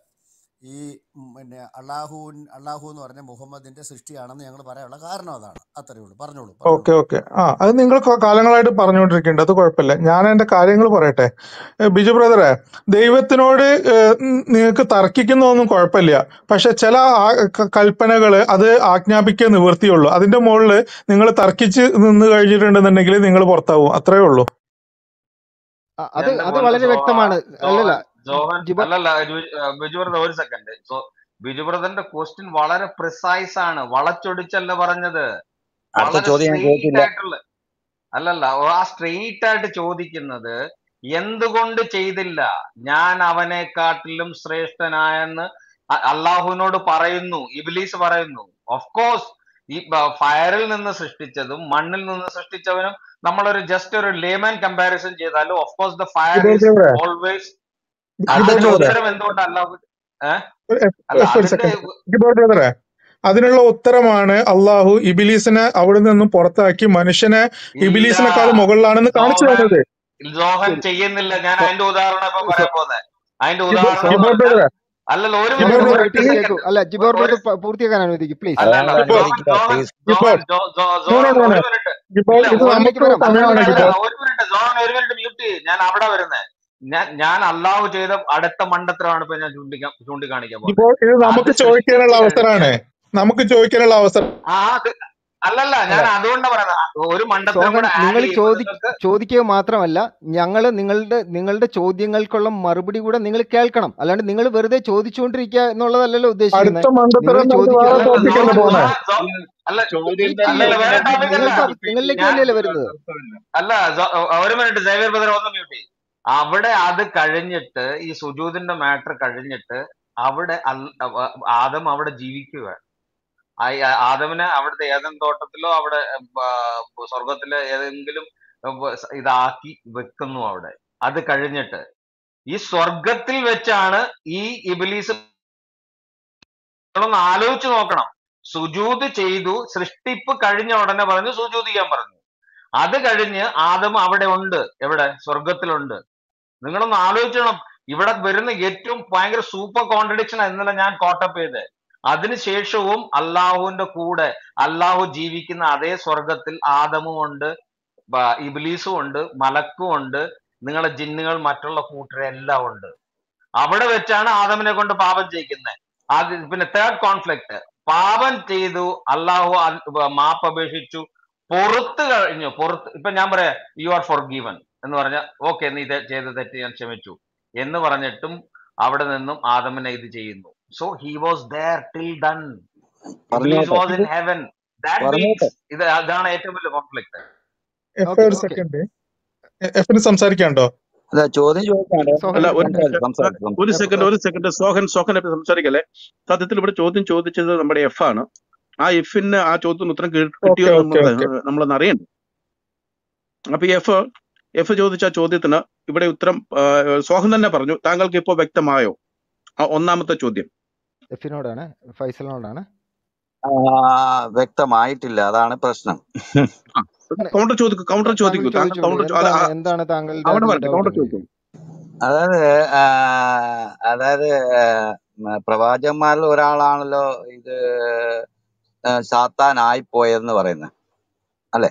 Speaker 6: ഈ ഉം, പിന്നെ അള്ളാഹുൻ അള്ളാഹു എന്ന് പറഞ്ഞ മുഹമ്മദിന്റെ സൃഷ്ടിയാണെന്ന് ഞങ്ങൾ പറയാനുള്ള കാരണം അതാണ് അത്രയേ ഉള്ളൂ പറഞ്ഞോളൂ
Speaker 5: ഓക്കെ
Speaker 6: പറഞ്ഞോളൂ
Speaker 5: ഓക്കെ ആ അത് നിങ്ങൾ കൊ- കാലങ്ങളായിട്ട് പറഞ്ഞുകൊണ്ടിരിക്കുന്നുണ്ട് അത് കുഴപ്പമില്ല ഞാൻ എന്റെ കാര്യങ്ങൾ പറയട്ടെ ഏ, ബിജു ബ്രദറെ ദൈവത്തിനോട് ഏ, ഉം, നിങ്ങൾക്ക് തർക്കിക്കുന്നതൊന്നും കുഴപ്പമില്ല പക്ഷെ ചില ആ- ക- കൽപ്പനകള് അത് ആജ്ഞാപിക്കേ നിവൃത്തിയുള്ളൂ അതിന്റെ മുകളിൽ നിങ്ങൾ തർക്കിച്ച് നിന്ന് കഴിഞ്ഞിട്ടുണ്ടെന്നുണ്ടെങ്കിൽ നിങ്ങൾ പുറത്താവും അത്രേ ഉള്ളൂ
Speaker 2: ആ, അത്
Speaker 8: എന്റെ
Speaker 2: അത്
Speaker 8: പൊന്ന്
Speaker 2: വളരെ
Speaker 8: സോഹ
Speaker 2: വ്യക്തമാണ് അല്ലല്ല
Speaker 8: ജോഹൻ ജോഹൻ
Speaker 2: ജിബ
Speaker 8: അല്ലല്ല ബിജു- ആ, ബിജു ബ്രദർ ഒരു സെക്കൻഡ് സോ ബിജു ബ്രദറിന്റെ ക്വസ്റ്റ്യൻ വളരെ പ്രിസൈസ് ആണ് വളച്ചൊടിച്ചല്ല പറഞ്ഞത്
Speaker 1: അടുത്ത
Speaker 8: വളരെ
Speaker 1: ചോദ്യം ഞാൻ
Speaker 8: സ്ട്രെയിറ്റ്
Speaker 1: കേട്ടില്ല
Speaker 8: ആയിട്ടുള്ള അല്ലല്ല ഓ, ആ സ്ട്രെയിറ്റ് ആയിട്ട് ചോദിക്കുന്നത് എന്തുകൊണ്ട് ചെയ്തില്ല ഞാൻ അവനെക്കാട്ടിലും ശ്രേഷ്ഠനായെന്ന് അ- അള്ളാഹുവിനോട് പറയുന്നു ഇബിലീസ് പറയുന്നു ഓഫ് കോഴ്സ് ഈ ഫയറിൽ നിന്ന് സൃഷ്ടിച്ചതും മണ്ണിൽ നിന്ന് സൃഷ്ടിച്ചവനും നമ്മളൊരു ജസ്റ്റ് ഒരു ലേമൻ കമ്പാരിസൺ ചെയ്താലും ഓഫ് കോഴ്സ് ദ ഫയർ
Speaker 5: ജിബോർ
Speaker 8: ഈസ്
Speaker 5: ബ്രദറെ
Speaker 8: ഓൾവേസ്
Speaker 5: ജിബോർ
Speaker 8: അതിന്റെ
Speaker 5: ബ്രദറെ
Speaker 8: ഉത്തരം എന്തുകൊണ്ട് അല്ലാഹു ഏഹ്
Speaker 5: എഫ്
Speaker 8: അല്ല
Speaker 5: എഫ് ഒരു
Speaker 8: അതിന്റെ
Speaker 5: സെക്കൻഡ് ജിബോർ ബ്രദറെ അതിനുള്ള ഉത്തരമാണ് അള്ളാഹു ഇബിലീസിനെ അവിടെ നിന്നും പുറത്താക്കി മനുഷ്യനെ
Speaker 8: ഇല്ല
Speaker 5: ഇബിലീസിനെക്കാൾ മുകളിലാണെന്ന് കാണിച്ചു
Speaker 8: ജോഹൻ
Speaker 5: തന്നത്
Speaker 8: ജോഹൻ
Speaker 2: ശരി
Speaker 8: ചെയ്യുന്നില്ല ഞാൻ
Speaker 2: സോ-
Speaker 8: അതിന്റെ ഉദാഹരണം ഇപ്പൊ
Speaker 2: സോ-
Speaker 8: പറയാൻ പോകുന്നത് അതിന്റെ
Speaker 5: ജിബോർ
Speaker 8: ഉദാഹരണം എന്ന്
Speaker 5: ജിബോർ
Speaker 8: പറഞ്ഞാൽ
Speaker 5: ബ്രദറെ
Speaker 8: അല്ലല്ല ഒരു
Speaker 5: ജിബോർ
Speaker 8: മിനിറ്റ്
Speaker 2: ഒന്ന്
Speaker 5: ബ്രദറെ
Speaker 8: ഒരു
Speaker 2: കേൾക്കൂ
Speaker 5: ഈ
Speaker 2: കേൾക്കൂ
Speaker 8: സെക്കൻഡ്
Speaker 2: അല്ല ജിബോർ
Speaker 8: ഒരു
Speaker 2: ബ്രദർ പൂർത്തിയാക്കാൻ അനുവദിക്കും പ്ലീസ്
Speaker 8: അല്ല അല്ല
Speaker 1: അയാൾ
Speaker 5: ജിബോർ
Speaker 8: ജോഹൻ
Speaker 1: അനുവദിക്കുക
Speaker 8: Johan
Speaker 1: please
Speaker 8: Johan Jo Jo
Speaker 5: no no
Speaker 8: Johan
Speaker 5: no
Speaker 8: ഒരു
Speaker 5: നോ
Speaker 8: മിനിറ്റ്
Speaker 5: ജിബോർ
Speaker 8: ഇല്ല
Speaker 5: ഇത്
Speaker 8: ഒരു
Speaker 2: പോയിന്റിലേക്ക്
Speaker 5: നമുക്ക്
Speaker 2: വരാം
Speaker 8: അല്ല
Speaker 5: സമയമാണ്
Speaker 8: അല്ല
Speaker 5: ജിബോർ
Speaker 8: ഒരു മിനിറ്റ് ജോഹൻ ഒരു മിനിറ്റ് മ്യൂട്ട് ചെയ്യ് ഞാൻ അവിടെ വരുന്നത് ഞാൻ ഞാൻ അള്ളാഹു ചെയ്ത അടുത്ത മണ്ടത്തരമാണ് ഇപ്പൊ ഞാൻ ചൂണ്ടിക്കാ ചൂണ്ടിക്കാണിക്കാൻ പോകുന്നത്
Speaker 5: ജിബോർ ഇത്
Speaker 8: അത്
Speaker 5: നമുക്ക്
Speaker 8: സൃഷ്ടിച്ചു
Speaker 5: ചോദിക്കാനുള്ള
Speaker 8: കഴിഞ്ഞ്
Speaker 5: അവസരമാണ് നമുക്ക് ചോദിക്കാനുള്ള അവസരം
Speaker 8: ആ അത് അല്ലല്ല
Speaker 2: അല്ല
Speaker 8: ഞാൻ അതുകൊണ്ടാ പറയുന്നത് ഒരു മണ്ടത്തരം
Speaker 2: സോഹൻ
Speaker 8: കൂടെ ആഡ്
Speaker 2: നിങ്ങൾ
Speaker 8: ചെയ്യുമ്പോൾ
Speaker 2: ചോദി
Speaker 8: നിങ്ങൾക്ക്
Speaker 2: ചോദിക്കുക മാത്രമല്ല ഞങ്ങൾ നിങ്ങളുടെ നിങ്ങളുടെ ചോദ്യങ്ങൾക്കുള്ള മറുപടി കൂടെ നിങ്ങൾ കേൾക്കണം അല്ലാണ്ട് നിങ്ങൾ വെറുതെ ചോദിച്ചുകൊണ്ടിരിക്കുക എന്നുള്ളതല്ലല്ലോ ഉദ്ദേശിക്കുന്നത്
Speaker 5: അടുത്ത മണ്ടത്തരം
Speaker 2: നിങ്ങൾ
Speaker 5: നമുക്ക് വേറെ
Speaker 2: ചോദിക്കുക
Speaker 8: അല്ലല്ല
Speaker 5: ടോപ്പിക്കല്ലേ
Speaker 8: ജോഹൻ
Speaker 5: പോണേ
Speaker 8: ജോഹൻ ജോ അല്ല
Speaker 4: ചോദ്യം
Speaker 2: വെയിറ്റ്
Speaker 4: തന്നെ
Speaker 8: അല്ലല്ല
Speaker 2: ചെയ്യേ
Speaker 8: വേറെ
Speaker 4: ഇതിനകത്ത്
Speaker 8: ടോപ്പിക് അല്ല
Speaker 2: നിങ്ങൾക്ക് അത്
Speaker 4: റിപ്പീറ്റ്
Speaker 2: നിങ്ങളിലേക്ക്
Speaker 8: ഞാൻ
Speaker 2: തന്നെയല്ലേ
Speaker 4: ചെയ്തിട്ട്
Speaker 2: വരുന്നത്
Speaker 4: അർത്ഥമില്ല
Speaker 8: അല്ല ജോ- ഒരു മിനിറ്റ് സേവിയർ ബ്രദർ ഒന്ന് മ്യൂട്ട് ചെയ്യും അവിടെ അത് കഴിഞ്ഞിട്ട് ഈ സുജൂദിന്റെ മാറ്റർ കഴിഞ്ഞിട്ട് അവിടെ അൽ- അവ- ആദം അവിടെ ജീവിക്കുക ആ- ആ- ആദമിനെ അവിടുത്തെ ഏതെങ്കിലും തോട്ടത്തിലോ അവിടെ ആ, സ്വർഗത്തിലെ ഏതെങ്കിലും ഉം, ഇതാക്കി വെക്കുന്നു അവിടെ അത് കഴിഞ്ഞിട്ട് ഈ സ്വർഗത്തിൽ വെച്ചാണ് ഈ ഇബിലീസ് നിങ്ങളൊന്ന് ആലോചിച്ച് നോക്കണം സുജൂത് ചെയ്തു സൃഷ്ടിപ്പ് കഴിഞ്ഞ ഉടനെ പറഞ്ഞു സുജൂത് ചെയ്യാൻ പറഞ്ഞു അത് കഴിഞ്ഞ് ആദം അവിടെ ഉണ്ട് എവിടെ സ്വർഗത്തിലുണ്ട് നിങ്ങളൊന്ന് ആലോചിക്കണം ഇവിടെ വരുന്ന ഏറ്റവും ഭയങ്കര സൂപ്പർ കോൺട്രഡിക്ഷൻ ഇന്നലെ ഞാൻ കോട്ടപ്പ് ചെയ്ത് അതിനുശേഷവും അള്ളാഹുവിന്റെ കൂടെ അള്ളാഹു ജീവിക്കുന്ന അതേ സ്വർഗത്തിൽ ആദമും ഉണ്ട് ബ- ഇബ്ലീസും ഉണ്ട് മലക്കും ഉണ്ട് നിങ്ങളെ ജിന്നുകൾ മറ്റുള്ള കൂട്ടരെല്ലാം ഉണ്ട് അവിടെ വെച്ചാണ് ആദമിനെ കൊണ്ട് പാപം ചെയ്യിക്കുന്നത് അത് പിന്നെ തേർഡ് കോൺഫ്ലിക്ട് പാപം ചെയ്തു അള്ളാഹു അൽ- വ- മാപ്പ് അപേക്ഷിച്ചു പുറത്ത് കഴിഞ്ഞു പുറത്ത് ഇപ്പൊ ഞാൻ പറയാം യു ആർ ഫോർ ഗീവൻ എന്ന് പറഞ്ഞാൽ ഓക്കെ നീ ഇത് ചെയ്ത തെറ്റ് ഞാൻ ക്ഷമിച്ചു എന്ന് പറഞ്ഞിട്ടും അവിടെ നിന്നും ആദമിനെ ഇത് ചെയ്യുന്നു so he was there till done ഇബ്ലീസ്
Speaker 1: പറഞ്ഞോട്ടെ
Speaker 8: വാസ് ഇൻ ഹെവൻ ദാറ്റ്
Speaker 1: പറഞ്ഞോട്ടെ
Speaker 8: മീൻസ് ഇത് അതാണ് ഏറ്റവും വലിയ കോൺഫ്ലിക്ട്
Speaker 5: എഫ്
Speaker 2: ഓക്കെ
Speaker 5: ഒരു
Speaker 2: ഓക്കെ
Speaker 5: സെക്കൻഡ് എഫിന് സംസാരിക്കാണ്ടോ
Speaker 1: അല്ല ചോദ്യം ചോദിക്കാണ്ട്
Speaker 2: സോഹൻ
Speaker 4: അല്ല ഒരു
Speaker 2: ചോദിക്കട്ടെ
Speaker 1: സംസാരിച്ചു സംസാരിച്ചു
Speaker 4: ഒരു
Speaker 2: എഫ്
Speaker 4: സെക്കൻഡ് ഒരു സെക്കൻഡ് സോഹൻ സോഹൻ എപ്പറ്റി സംസാരിക്കല്ലേ സത്യത്തിൽ ഇവിടെ ചോദ്യം ചോദിച്ചത് നമ്മുടെ എഫ് ആണ് ആ എഫിന് ആ ചോദ്യത്തിന് ഉത്തരം കി-
Speaker 5: ഓക്കെ
Speaker 4: കിട്ടിയോ
Speaker 5: ഓക്കെ
Speaker 4: നമ്മൾ
Speaker 5: ഓക്കെ
Speaker 4: നമ്മളൊന്ന് അറിയണ്ടേ അപ്പൊ ഈ എഫ് എഫ് ചോദിച്ച ആ ചോദ്യത്തിന് ഇവിടെ ഉത്തരം ആ, സോഹൻ തന്നെ പറഞ്ഞു താങ്കൾക്ക് ഇപ്പോൾ വ്യക്തമായോ ആ ഒന്നാമത്തെ ചോദ്യം
Speaker 2: എഫിനോടാണ് ഫൈസലിനോടാണ്
Speaker 1: ആ, വ്യക്തമായിട്ടില്ല അതാണ് പ്രശ്നം
Speaker 4: ആ കൗണ്ടർ ചോദിക്കൂ കൗണ്ടർ
Speaker 2: താങ്കൾ
Speaker 4: ചോദിക്കൂ താങ്കൾ
Speaker 2: ചോദിച്ചോളൂ
Speaker 4: കൗണ്ടർ
Speaker 2: എന്താണ്
Speaker 4: അവിടെ
Speaker 2: എന്താണ് താങ്കളുടെ അതിൽ
Speaker 4: വരട്ടെ
Speaker 2: ഡൗട്ട്
Speaker 4: കൗണ്ടർ
Speaker 2: ഉള്ളത്
Speaker 4: ചോദിക്കൂ
Speaker 1: അതായത് ആ, അതായത് ആ, മ, പ്രവാചകന്മാരിൽ ഒരാളാണല്ലോ ഇത് ആ, സാത്താനായി പോയതെന്ന് പറയുന്നത് അല്ലെ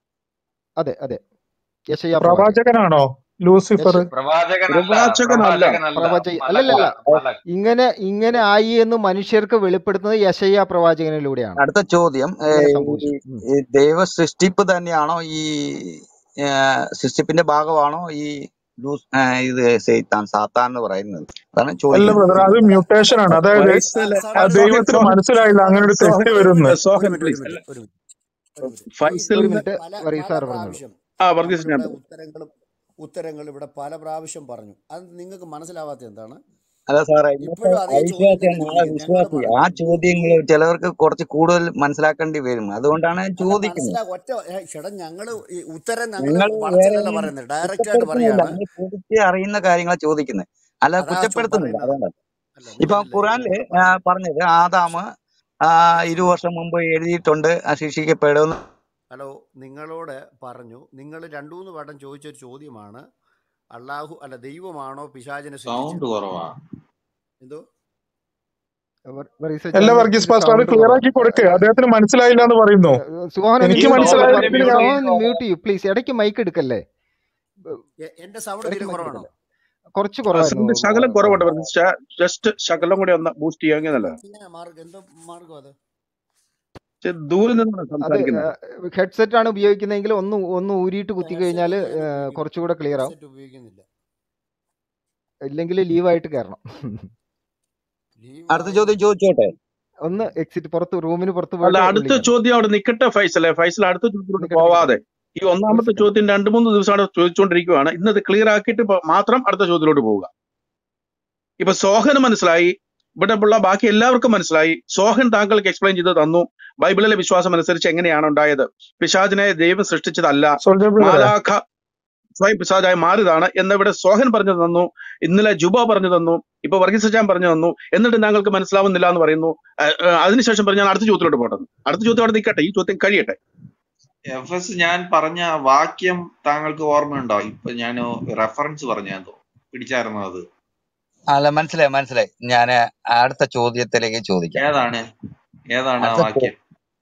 Speaker 2: അതെ അതെ യശയ്യ പ്രവാചകൻ
Speaker 5: പ്രവാചകനാണോ ലൂസിഫർ
Speaker 2: യശ
Speaker 8: പ്രവാചകനല്ല
Speaker 4: പ്രവാചകനല്ല
Speaker 8: പ്രവാചകനല്ല
Speaker 2: പ്രവച
Speaker 8: മലക്ക
Speaker 2: അല്ലല്ലല്ല
Speaker 8: മലക്
Speaker 2: ഇങ്ങനെ ഇങ്ങനെ ആയി എന്ന് മനുഷ്യർക്ക് വെളിപ്പെടുത്തുന്നത് യശയ്യ പ്രവാചകനിലൂടെയാണ്
Speaker 1: അടുത്ത ചോദ്യം ഏ,
Speaker 2: ഇങ്ങനെ
Speaker 1: ഈ
Speaker 2: സംഭവിച്ചു ഉം.
Speaker 1: ഈ ദൈവ സൃഷ്ടിപ്പ് തന്നെയാണോ ഈ ആ, സൃഷ്ടിപ്പിന്റെ ഭാഗമാണോ ഈ ലൂസ് ആ, ഇത് സൈത്താൻ സാത്താൻ എന്ന് പറയുന്നത് അതാണ്
Speaker 5: അല്ല
Speaker 1: ചോദിക്കുന്നത്
Speaker 5: ബ്രദർ അത് മ്യൂട്ടേഷൻ ആണ് അതായത്
Speaker 4: ഫൈസൽ
Speaker 5: ആ
Speaker 6: സാറേ
Speaker 4: സോഹൻ
Speaker 5: ദൈവത്തിന്
Speaker 4: സോഹൻ
Speaker 5: മനസ്സിലായില്ല അങ്ങനെ ഒരു
Speaker 4: സോഹൻ
Speaker 5: തെറ്റ്
Speaker 6: ഒരു
Speaker 5: വരുന്നു
Speaker 6: മിനിറ്റ് ഒരു
Speaker 4: സോഹൻ
Speaker 6: മിനിറ്റ് ഒരു
Speaker 4: പ്ലീസ്
Speaker 6: മിനിറ്റ് ഒരു മിനിറ്റ് ഒരു മിനിറ്റ് ഈ
Speaker 2: ഒരു
Speaker 4: ഫൈസലിന്
Speaker 2: മിനിറ്റ്
Speaker 6: പല
Speaker 2: വറീസ്
Speaker 6: പല
Speaker 2: സാർ പറഞ്ഞോളൂ
Speaker 6: പ്രാവശ്യം
Speaker 4: ആ വർഗീസ് ഞാൻ
Speaker 6: നമ്മളിവിടെ ഉത്തരങ്ങളും ഉത്തരങ്ങൾ ഇവിടെ പല പ്രാവശ്യം പറഞ്ഞു അത് നിങ്ങൾക്ക് മനസ്സിലാവാത്ത എന്താണ്
Speaker 1: അല്ല സാറേ ഇന്നത്തെ
Speaker 6: ഇപ്പോഴും അതേ ചോദ്യം
Speaker 1: അവിശ്വാസിയാണ്
Speaker 6: തന്നെ
Speaker 1: നാളെ
Speaker 6: ചോദിക്കുന്നത് ഞങ്ങൾ
Speaker 1: വിശ്വാസി ആ
Speaker 6: പറഞ്ഞു
Speaker 1: ചോദ്യങ്ങൾ ചിലവർക്ക് കുറച്ച് കൂടുതൽ മനസ്സിലാക്കേണ്ടി വരും അതുകൊണ്ടാണ് ഞാൻ
Speaker 6: അല്ല
Speaker 1: ചോദിക്കുന്നത്
Speaker 6: മനസ്സിലാ ഒറ്റ ഏ, ചേട്ടാ ഞങ്ങള് ഈ ഉത്തരം ഞങ്ങള്
Speaker 1: നിങ്ങൾ വേറെ
Speaker 6: വളച്ചല്ലല്ല പറയുന്നത് ഡയറക്റ്റ് ആയിട്ട്
Speaker 1: കുറ്റപ്പെടുത്തുന്നില്ല
Speaker 6: പറയാണ്
Speaker 1: നിങ്ങൾ ചോദിച്ച് അറിയുന്ന കാര്യങ്ങളാണ് ചോദിക്കുന്നത് അല്ല
Speaker 6: അതാ ചോ
Speaker 1: കുറ്റപ്പെടുത്തുന്നില്ല
Speaker 6: പറയുന്നത്
Speaker 1: അതുകൊണ്ടാണ്
Speaker 6: അല്ല
Speaker 1: ഇപ്പൊ
Speaker 6: നിങ്ങളില്ലേ
Speaker 1: ഖുറാനില്
Speaker 6: ഞങ്ങൾ
Speaker 1: ആ,
Speaker 6: പറഞ്ഞു
Speaker 1: പറഞ്ഞത് ആദാമ് ആ, ഇരു വർഷം മുമ്പ് എഴുതിയിട്ടുണ്ട് ആ, ശിക്ഷിക്കപ്പെടും
Speaker 6: ഹലോ നിങ്ങളോട് പറഞ്ഞു നിങ്ങൾ രണ്ടു മൂന്ന് വട്ടം ചോദിച്ചൊരു ചോദ്യമാണ് അള്ളാഹു അല്ല ദൈവമാണോ പിശാചിനെ
Speaker 3: സൗണ്ട്
Speaker 6: സൃഷ്ടിച്ചത്
Speaker 3: കുറവാ
Speaker 6: എന്തോ
Speaker 2: വർ- വറീസ്
Speaker 5: അല്ല
Speaker 2: ജാന്
Speaker 5: വർഗീസ്
Speaker 2: ഇതിന്റെ
Speaker 5: പാസ്റ്റർ അത്
Speaker 2: സൗണ്ട്
Speaker 5: ക്ലിയർ
Speaker 2: കുറവാ
Speaker 5: ആക്കി കൊടുക്കുക അദ്ദേഹത്തിന് മനസ്സിലായില്ല എന്ന് പറയുന്നു
Speaker 2: സുഹാൻ ഒന്ന്
Speaker 5: എനിക്ക്
Speaker 4: ഈ
Speaker 2: മ്യൂട്ട് ചെയ്യൂ
Speaker 4: സോഹൻ
Speaker 5: മനസ്സിലായ
Speaker 4: ഒന്ന്
Speaker 5: രീതിയിൽ
Speaker 4: മ്യൂട്ട്
Speaker 5: ഞാൻ
Speaker 2: സുഹാൻ
Speaker 4: ചെയ്യൂ
Speaker 2: മ്യൂട്ട് ചെയ്യൂ പ്ലീസ് ഇടയ്ക്ക് മൈക്ക് എടുക്കല്ലേ
Speaker 6: എ- എന്റെ സൗണ്ട്
Speaker 2: ഇടയ്ക്ക്
Speaker 6: തീരെ
Speaker 2: മൈക്ക്
Speaker 6: കുറവാണോ
Speaker 2: എടുക്കല്ലേ കുറച്ച് കുറവായിരുന്നു
Speaker 4: സൗണ്ട് ശകലം കുറവുണ്ട് വർഗീസ് ജസ്റ്റ് ശകലം കൂടി ഒന്ന് ബൂസ്റ്റ് ചെയ്യാമെങ്കിൽ
Speaker 6: എന്താ
Speaker 4: നല്ലത്
Speaker 6: ചെയ്യാൻ മാർഗം എന്തോ മാർഗം അത്
Speaker 4: പക്ഷെ ദൂരെ നിന്നാണ്
Speaker 2: അത്
Speaker 4: സംസാരിക്കുന്നത്
Speaker 2: ഹെഡ്സെറ്റ് ആണ് ഉപയോഗിക്കുന്നതെങ്കിൽ ഒന്ന് ഒന്ന് ഊരിയിട്ട് കുത്തി കഴിഞ്ഞാൽ
Speaker 6: ഹെഡ്സെറ്റ് ഞാൻ ഉപയോഗിക്കുന്നു
Speaker 2: കുറച്ചുകൂടെ ക്ലിയർ ആവും
Speaker 6: ഹെഡ്സെറ്റ് ഉപയോഗിക്കുന്നില്ല
Speaker 2: ഇല്ലെങ്കിൽ ലീവായിട്ട് കയറണം
Speaker 1: അടുത്ത ചോദ്യം ചോദിച്ചോട്ടെ
Speaker 2: ഒന്ന് എക്സിറ്റ് പുറത്ത് റൂമിന് പുറത്ത്
Speaker 4: അല്ല
Speaker 2: പോയിട്ട്
Speaker 4: അടുത്ത
Speaker 2: വിളിക്കണം
Speaker 4: ചോദ്യം അവിടെ നിക്കട്ടെ ഫൈസലെ ഫൈസൽ അടുത്ത ചോദ്യത്തിലോട്ട്
Speaker 2: നിക്കട്ടെ
Speaker 4: പോവാതെ
Speaker 2: നിക്കട്ടെ
Speaker 4: ഈ ഒന്നാമത്തെ
Speaker 2: സെക്കൻഡ്
Speaker 4: ചോദ്യം രണ്ട് മൂന്ന് ദിവസമാണ് ചോദിച്ചുകൊണ്ടിരിക്കുകയാണ് ഇന്നത് ക്ലിയർ ആക്കിയിട്ട് പ- മാത്രം അടുത്ത ചോദ്യത്തിലോട്ട് പോവുക ഇപ്പൊ സോഹന് മനസ്സിലായി ഇവിടെ ഉള്ള ബാക്കി എല്ലാവർക്കും മനസ്സിലായി സോഹൻ താങ്കൾക്ക് എക്സ്പ്ലെയിൻ ചെയ്ത് തന്നു ബൈബിളിലെ വിശ്വാസം അനുസരിച്ച് എങ്ങനെയാണ് ഉണ്ടായത് പിശാചിനെ ദൈവം സൃഷ്ടിച്ചതല്ല
Speaker 5: സോൾജർ ബ്രദറെ
Speaker 4: മാലാഖ സ്വയം പിശാചായി മാറിയതാണ് എന്നിവിടെ സോഹൻ പറഞ്ഞു തന്നു ഇന്നലെ ജുബ പറഞ്ഞു തന്നു ഇപ്പൊ വർഗീസ് അച്ചാൻ പറഞ്ഞു തന്നു എന്നിട്ട് താങ്കൾക്ക് മനസ്സിലാവുന്നില്ല എന്ന് പറയുന്നു ആ, ആ, അതിനുശേഷം പറഞ്ഞു ഞാൻ അടുത്ത ചോദ്യത്തിലോട്ട് പോട്ടെ അടുത്ത ചോദ്യം അവിടെ നിൽക്കട്ടെ ഈ ചോദ്യം കഴിയട്ടെ
Speaker 3: എഫ് എസ് ഞാൻ പറഞ്ഞ വാക്യം താങ്കൾക്ക് ഓർമ്മയുണ്ടോ ഇപ്പൊ ഞാൻ റെഫറൻസ് പറഞ്ഞു ഞാൻ പിടിച്ചായിരുന്നു അത്
Speaker 1: അല്ല മനസ്സിലായി മനസ്സിലായി ഞാൻ അടുത്ത ചോദ്യത്തിലേക്ക് ചോദിക്കാം
Speaker 3: ഏതാണ് ഏതാണ് ആ
Speaker 1: അടുത്ത ചോ-
Speaker 3: വാക്യം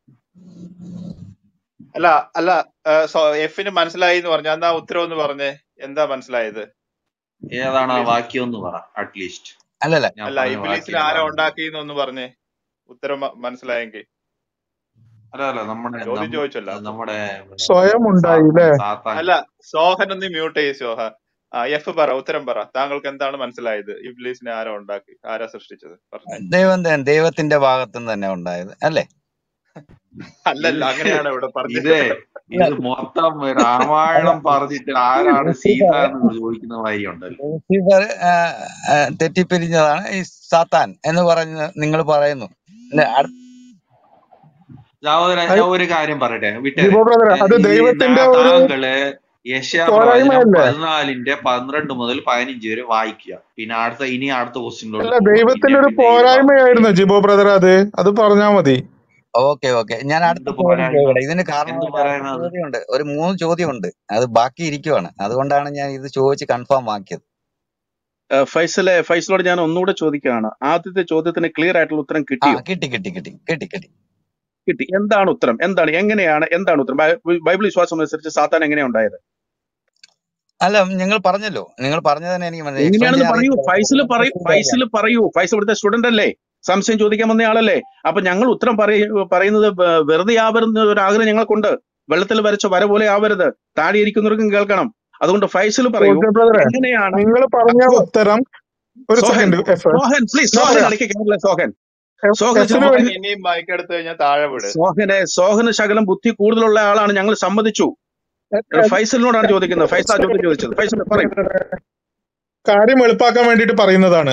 Speaker 7: അല്ല അല്ല എഫിന് മനസ്സിലായി എന്ന് പറഞ്ഞു എന്നാ ഉത്തരം ഒന്ന് പറഞ്ഞേ എന്താ മനസ്സിലായത്
Speaker 3: ഏതാണ് ആ
Speaker 7: ഇബ്ലീസ്
Speaker 3: വാക്യം എന്ന് പറ അറ്റ്ലീസ്റ്റ്
Speaker 1: അല്ലല്ല
Speaker 3: ഞാൻ
Speaker 7: അല്ല
Speaker 3: പറഞ്ഞ
Speaker 7: ഇബിലീസിനെ
Speaker 3: വാക്യം
Speaker 7: ആരാ
Speaker 3: ഏതാണെന്ന്
Speaker 7: ഉണ്ടാക്കി എന്നൊന്ന് പറഞ്ഞേ ഉത്തരം മ- മനസ്സിലായെങ്കിൽ
Speaker 3: അല്ല അല്ല നമ്മുടെ
Speaker 7: ചോദ്യം
Speaker 3: നമ്മ
Speaker 7: ചോദിച്ചല്ലോ
Speaker 3: നമ്മുടെ
Speaker 5: സ്വയം ഉണ്ടായി
Speaker 3: സാത്താൻ
Speaker 5: അല്ലേ
Speaker 3: സാത്താൻ
Speaker 7: അല്ല സോഹൻ ഒന്ന് മ്യൂട്ട് ചെയ്യ് സോഹ ആ എഫ് പറ ഉത്തരം പറ താങ്കൾക്ക് എന്താണ് മനസ്സിലായത് ഇബ്ലീസിനെ ആരാ ഉണ്ടാക്കി ആരാ സൃഷ്ടിച്ചത് പറഞ്ഞേ
Speaker 1: ദൈവം തന്നെ ദൈവത്തിന്റെ ഭാഗത്തുനിന്ന് തന്നെ ഉണ്ടായത് അല്ലേ
Speaker 7: അല്ലല്ല
Speaker 3: ഇത്
Speaker 7: അങ്ങനെയാണ് ഇവിടെ പറഞ്ഞത്
Speaker 3: ഇത് ഇത് മൊത്തം രാമായണം പറഞ്ഞിട്ട് ആരാണ് സീത എന്ന് ചോദിക്കുന്ന മാതിരി ഉണ്ടല്ലോ
Speaker 1: ലൂസിഫർ ആ, ആ, തെറ്റിപ്പിരിഞ്ഞതാണ് ഈ സാത്താൻ എന്ന് പറഞ്ഞ് നിങ്ങൾ പറയുന്നു ഇല്ല, അടുത്ത
Speaker 3: സഹോദരൻ
Speaker 5: അത്
Speaker 3: ഞാൻ ഒരു കാര്യം പറയട്ടെ വിട്ടേരെ
Speaker 5: ജിബോ ബ്രദറെ
Speaker 3: ഏ,
Speaker 5: അത്
Speaker 3: ഈ
Speaker 5: ദൈവത്തിന്റെ
Speaker 3: നാ-
Speaker 5: ഒരു
Speaker 3: താങ്കള് യശയാ പ്രവചനം
Speaker 5: പോരായ്മയല്ലേ
Speaker 3: പതിനാലിന്റെ പന്ത്രണ്ട് മുതൽ പതിനഞ്ച് വരെ വായിക്കുക പിന്നെ അടുത്ത ഇനി അടുത്ത ക്വസ്റ്റ്യനിലോട്ട്
Speaker 5: അല്ല
Speaker 3: പോവുക
Speaker 5: ദൈവത്തിന്റെ
Speaker 3: പിന്നെ
Speaker 5: ഒരു
Speaker 3: പിന്നെ ഈ വാ-
Speaker 5: പോരായ്മയായിരുന്നു ജിബോ ബ്രദർ അത് അത് പറഞ്ഞാ മതി
Speaker 1: ഓക്കെ ഓക്കെ ഞാൻ അടുത്ത
Speaker 3: എന്ത്
Speaker 1: ചോദ്യം
Speaker 3: പോരായ്മ
Speaker 1: ചോദിക്കട്ടെ ഇതിന്
Speaker 3: എന്ത്
Speaker 1: കാരണമായിട്ട് അടുത്ത
Speaker 3: പോരായ്മ അത്
Speaker 1: ചോദ്യമുണ്ട് ഒരു മൂന്ന് ചോദ്യമുണ്ട് അത് ബാക്കി ഇരിക്കുവാണ് അതുകൊണ്ടാണ് ഞാൻ ഇത് ചോദിച്ച് കൺഫേം ആക്കിയത്
Speaker 4: ആ, ഫൈസലെ ഫൈസലോട് ഞാൻ ഒന്നുകൂടെ ചോദിക്കുകയാണ് ആദ്യത്തെ ചോദ്യത്തിന് ക്ലിയർ ആയിട്ടുള്ള ഉത്തരം
Speaker 1: ആ
Speaker 4: കിട്ടിയോ
Speaker 1: കിട്ടി കിട്ടി കിട്ടി കിട്ടി കിട്ടി
Speaker 4: കിട്ടി എന്താണ് ഉത്തരം എന്താണ് എങ്ങനെയാണ് എന്താണ് ഉത്തരം ബൈ- ബൈബിൾ വിശ്വാസം അനുസരിച്ച് സാത്താൻ എങ്ങനെയാണ് ഉണ്ടായത്
Speaker 1: അല്ല നിങ്ങൾ പറഞ്ഞല്ലോ നിങ്ങൾ പറഞ്ഞതിന് എനിക്ക് എക്സ്പ്ലെയിൻ
Speaker 4: എങ്ങനെയാണെന്ന്
Speaker 1: ചെയ്യാൻ
Speaker 4: പറയൂ
Speaker 1: അറിയത്തില്ല
Speaker 4: ഫൈസൽ പറയൂ
Speaker 1: തെറ്റിദ്ധാരണ
Speaker 4: ഫൈസൽ പറയൂ ഫൈസൽ ഇവിടുത്തെ സ്റ്റുഡന്റ് അല്ലേ സംശയം ചോദിക്കാൻ വന്ന ആളല്ലേ അപ്പൊ ഞങ്ങൾ ഉത്തരം പറയ പറയുന്നത് വെ- വെറുതെ ആവരുന്ന ഒരു ആഗ്രഹം ഞങ്ങൾക്കുണ്ട് വെള്ളത്തിൽ വരച്ച വര പോലെ ആവരുത് താഴെ ഇരിക്കുന്നവർക്കും കേൾക്കണം അതുകൊണ്ട് ഫൈസൽ പറയൂ
Speaker 5: സോൾജർ ബ്രദറെ
Speaker 4: എങ്ങനെയാണ്
Speaker 5: നിങ്ങൾ പറഞ്ഞ
Speaker 4: സോ-
Speaker 5: ഉത്തരം ഒരു
Speaker 4: Sohan
Speaker 5: second F
Speaker 4: Sohan please
Speaker 5: ഞാൻ
Speaker 4: സോഹൻ
Speaker 5: പറയാം
Speaker 4: ഇടയ്ക്ക് കേരള സോഹൻ
Speaker 5: എഫ്-
Speaker 4: സോഹൻ
Speaker 5: എഫിന്
Speaker 4: സോഹൻ
Speaker 7: സോഹൻ
Speaker 5: വേണ്ടി
Speaker 7: ഇനിയും മൈക്ക് എടുത്തു കഴിഞ്ഞാൽ താഴെ വിട്
Speaker 4: സോഹനെ സോഹന് ശകലം ബുദ്ധി കൂടുതലുള്ള ആളാണ് ഞങ്ങൾ സമ്മതിച്ചു ഇവിടെ ഫൈസലിനോടാണ് ചോദിക്കുന്നത് ഫൈസൽ ആ ചോദ്യം ചോദിച്ചത് ഫൈസൽ പറയും
Speaker 5: കാര്യം എളുപ്പാക്കാൻ വേണ്ടിയിട്ട് പറയുന്നതാണ്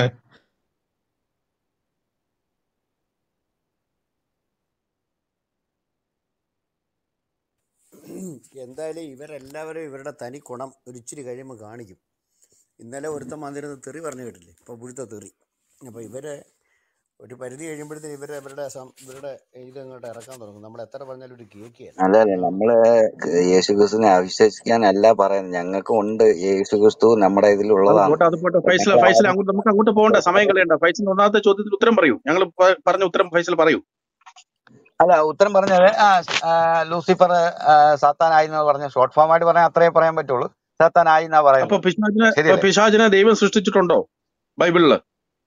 Speaker 6: എന്തായാലും ഇവരെല്ലാവരും ഇവരുടെ തനി ഗുണം ഒരു ഇച്ചിരി കഴിയുമ്പോൾ കാണിക്കും ഇന്നലെ ഒരുത്തൻ വന്നിരുന്ന് തെറി പറഞ്ഞു കേട്ടില്ലേ ഇപ്പോൾ പുഴുത്ത തെറി അപ്പോൾ ഇവരെ ഒരു പരിധി കഴിയുമ്പോഴത്തേന് ഇവരെ ഇവരുടെ സം- ഇവരുടെ ഇത് അങ്ങോട്ട് ഇറക്കാൻ തുടങ്ങും നമ്മൾ എത്ര പറഞ്ഞാലും ഒരു കേൾക്കുകയല്ല
Speaker 1: അല്ല അല്ല നമ്മള് യേശുക്രിസ്തുവിനെ അവിശ്വസിക്കാനല്ല പറയുന്നത് ഞങ്ങൾക്കും ഉണ്ട് യേശുക്രിസ്തു നമ്മുടെ
Speaker 4: അത്
Speaker 1: ഇതിലുള്ളതാണ്
Speaker 4: പോട്ടെ അത് പോട്ടെ ഫൈസൽ
Speaker 1: ഞങ്ങൾ
Speaker 4: ഫൈസൽ അങ്ങോട്ട് നമുക്ക് അങ്ങോട്ട് പോകണ്ട സമയം കളയണ്ട ഫൈസൽ ഒന്നാമത്തെ ചോദ്യത്തിന് ഉത്തരം പറയൂ ഞങ്ങൾ പറഞ്ഞ ഉത്തരം ഫൈസൽ പറയൂ
Speaker 1: അല്ല ഉത്തരം പറഞ്ഞത് ആ ആ, ലൂസിഫർ ആ, സാത്താനായി എന്ന് പറഞ്ഞ ഷോർട്ട് ഫോം ആയിട്ട് പറഞ്ഞാൽ അത്രേ പറയാൻ പറ്റുള്ളൂ സാത്താനായി എന്നാ
Speaker 4: അപ്പൊ
Speaker 1: പറയുന്നത്
Speaker 4: പിശാചിനെ അപ്പൊ
Speaker 1: ശരിയല്ലേ
Speaker 4: പിശാചിനെ ദൈവം സൃഷ്ടിച്ചിട്ടുണ്ടോ ബൈബിളില്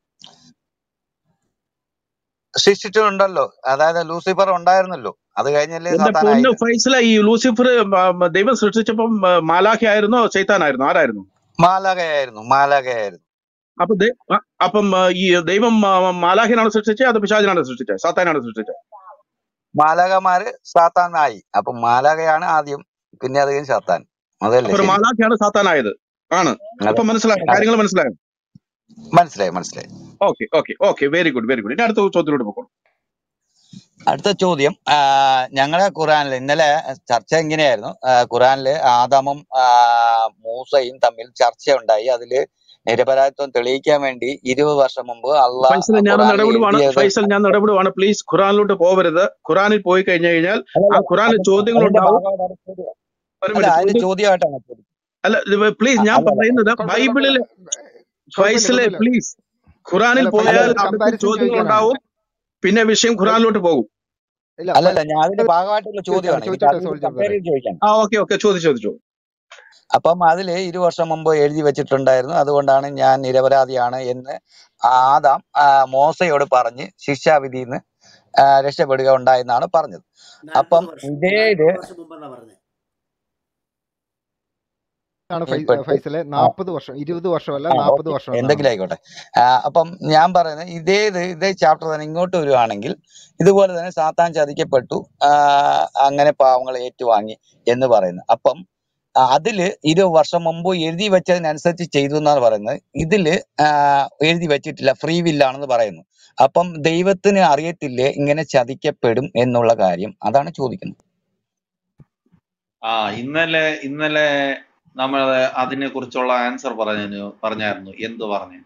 Speaker 1: സൃഷ്ടിച്ചിട്ടുണ്ടല്ലോ അതായത് ലൂസിഫർ ഉണ്ടായിരുന്നല്ലോ അത് കഴിഞ്ഞല്ലേ
Speaker 4: എന്റെ പൊന്ന്
Speaker 1: സാത്താനായത്
Speaker 4: ഫൈസല ഈ ലൂസിഫർ ആ, മ, ദൈവം സൃഷ്ടിച്ചപ്പം ആ, മാലാഖ ആയിരുന്നോ ചൈത്താനായിരുന്നോ ആരായിരുന്നു
Speaker 1: മാലാകയായിരുന്നു മാലാകയായിരുന്നു
Speaker 4: അപ്പൊ ദൈ- ആ, അപ്പം ആ, ഈ ദൈവം ആ, മാലാഖിനാണ് സൃഷ്ടിച്ചത് അത് പിശാചിനാണ് സൃഷ്ടിച്ചത് സാത്താനാണ് സൃഷ്ടിച്ചത്
Speaker 1: മാലാകമാര് സാത്താനായി അപ്പൊ മാലാകയാണ് ആദ്യം പിന്നെ അത് കഴിഞ്ഞ് സാത്താൻ അതല്ലേ
Speaker 4: അപ്പൊ ഒരു
Speaker 1: ശരി
Speaker 4: മാലാഖയാണ് സാത്താനായത് ആണ്
Speaker 1: അതെ
Speaker 4: അപ്പൊ മനസ്സിലായോ
Speaker 1: അതെ
Speaker 4: കാര്യങ്ങൾ മനസ്സിലായോ
Speaker 1: മനസ്സിലായി മനസ്സിലായി
Speaker 4: okay okay okay very good very good ഇനി അടുത്ത ചോദ്യത്തിലോട്ട് പോകണം
Speaker 1: അടുത്ത ചോദ്യം ആ, ഞങ്ങളെ ഖുറാനിൽ ഇന്നലെ ചർച്ച എങ്ങനെയായിരുന്നു ആ, ഖുറാനില് ആദമും ആ, മൂസയും തമ്മിൽ ചർച്ച ഉണ്ടായി അതില് നിരപരാധിത്വം തെളിയിക്കാൻ വേണ്ടി ഇരുപത് വർഷം മുമ്പ് അള്ളാഹ്
Speaker 4: ഫൈസൽ ഞാൻ
Speaker 1: ഖുറാനിൽ
Speaker 4: ഇടപെടുവാണ്
Speaker 1: എഴുതിയത്
Speaker 4: ഫൈസൽ ഞാൻ ഇടപെടുവാണ് പ്ലീസ് ഖുറാനിലോട്ട് പോകരുത് ഖുറാനിൽ പോയി കഴിഞ്ഞു കഴിഞ്ഞാൽ ആ
Speaker 1: അല്ലല്ല
Speaker 4: ഖുറാനിൽ
Speaker 1: അതിന്റെ
Speaker 4: ചോദ്യങ്ങൾ
Speaker 1: അതിന്റെ
Speaker 4: ഉണ്ടാവും
Speaker 1: ഭാഗമായിട്ടാണ് ചോദ്യം
Speaker 4: ഒരു
Speaker 1: അല്ല
Speaker 4: മിനിറ്റ്
Speaker 1: അതിന്റെ
Speaker 4: ചോദ്യം
Speaker 1: ചോദ്യമായിട്ടാണ് ചോദ്യം
Speaker 4: അല്ല പ്ലീസ്
Speaker 1: അ-
Speaker 4: ഞാൻ
Speaker 1: അല്ലല്ല
Speaker 4: പറയുന്നത്
Speaker 2: കുഴപ്പമില്ല
Speaker 4: ബൈബിളിൽ
Speaker 2: കുഴപ്പമില്ല കുഴപ്പമില്ല
Speaker 4: ഫൈസലെ
Speaker 2: കുഴപ്പമില്ല
Speaker 4: പ്ലീസ് ഖുറാനിൽ
Speaker 2: അല്ല
Speaker 4: പോയാൽ
Speaker 2: ഫൈസൽ
Speaker 1: അല്ലല്ല
Speaker 4: അവിടുത്തെ
Speaker 2: കമ്പാരിസൺ
Speaker 4: ചോദ്യങ്ങൾ
Speaker 2: ചോദിക്കാനാണ്
Speaker 4: ഉണ്ടാവും പിന്നെ വിഷയം
Speaker 2: ഫൈ-
Speaker 4: ഖുറാനിലോട്ട് പോകും
Speaker 2: ഇല്ല
Speaker 1: അല്ലല്ല ഞാൻ അതിന്റെ
Speaker 2: ഫൈസൽ
Speaker 1: ഭാഗമായിട്ടുള്ള
Speaker 2: ചോദിച്ചോട്ടെ
Speaker 1: ചോദ്യമാണ് എനിക്ക്
Speaker 2: ചോദിച്ചോട്ടെ
Speaker 1: അതിൽ
Speaker 2: സോൾജർ
Speaker 1: കമ്പയർ
Speaker 2: ബ്രദറെ
Speaker 1: ചെയ്ത് ചോദിക്കാൻ
Speaker 4: ആ ഓക്കെ ഓക്കെ ചോദിച്ചു ചോദിച്ചു
Speaker 1: അപ്പം അതില് ഇരു വർഷം മുമ്പ് എഴുതി വെച്ചിട്ടുണ്ടായിരുന്നു അതുകൊണ്ടാണ് ഞാൻ നിരപരാധിയാണ് എന്ന് ആദാം ആ, മോശയോട് പറഞ്ഞ് ശിക്ഷാവിധിയിൽ നിന്ന് ആ, രക്ഷപ്പെടുക ഉണ്ടായെന്നാണ് പറഞ്ഞത് അപ്പം
Speaker 6: നാൽപ്പത് വർഷം
Speaker 1: ഇതേ ഇത്
Speaker 6: നാൽപ്പത് വർഷം മുമ്പെന്നാ പറഞ്ഞത്
Speaker 2: ആണ്
Speaker 1: ഈ
Speaker 2: ഫൈ
Speaker 1: പെട്ടു
Speaker 2: ഫൈസലെ
Speaker 1: ആ
Speaker 2: നാൽപ്പത് വർഷം ഇരുപത് വർഷമല്ല
Speaker 1: ആ
Speaker 2: നാൽപ്പത്
Speaker 1: ഓക്കെ
Speaker 2: വർഷം എന്നാണ്
Speaker 1: എന്തെങ്കിലും ആയിക്കോട്ടെ ആ, അപ്പം ഞാൻ പറയുന്നത് ഇതേ ഇത് ഇതേ ചാപ്റ്റർ തന്നെ ഇങ്ങോട്ട് വരുവാണെങ്കിൽ ഇതുപോലെ തന്നെ സാത്താൻ ചതിക്കപ്പെട്ടു ആ, അങ്ങനെ പാവങ്ങൾ ഏറ്റുവാങ്ങി എന്ന് പറയുന്നു അപ്പം ആ, അതില് ഇരുപത് വർഷം മുമ്പ് എഴുതി വെച്ചതിനനുസരിച്ച് ചെയ്തു എന്നാണ് പറയുന്നത് ഇതില് ആ, എഴുതി വെച്ചിട്ടില്ല ഫ്രീ വില്ലാണെന്ന് പറയുന്നു അപ്പം ദൈവത്തിന് അറിയത്തില്ലേ ഇങ്ങനെ ചതിക്കപ്പെടും എന്നുള്ള കാര്യം അതാണ് ചോദിക്കുന്നത്
Speaker 3: ആ ഇന്നലെ ഇന്നലെ നമ്മൾ അതിനെ കുറിച്ചുള്ള ആൻസർ പറഞ്ഞു പറഞ്ഞായിരുന്നു എന്ത് പറഞ്ഞു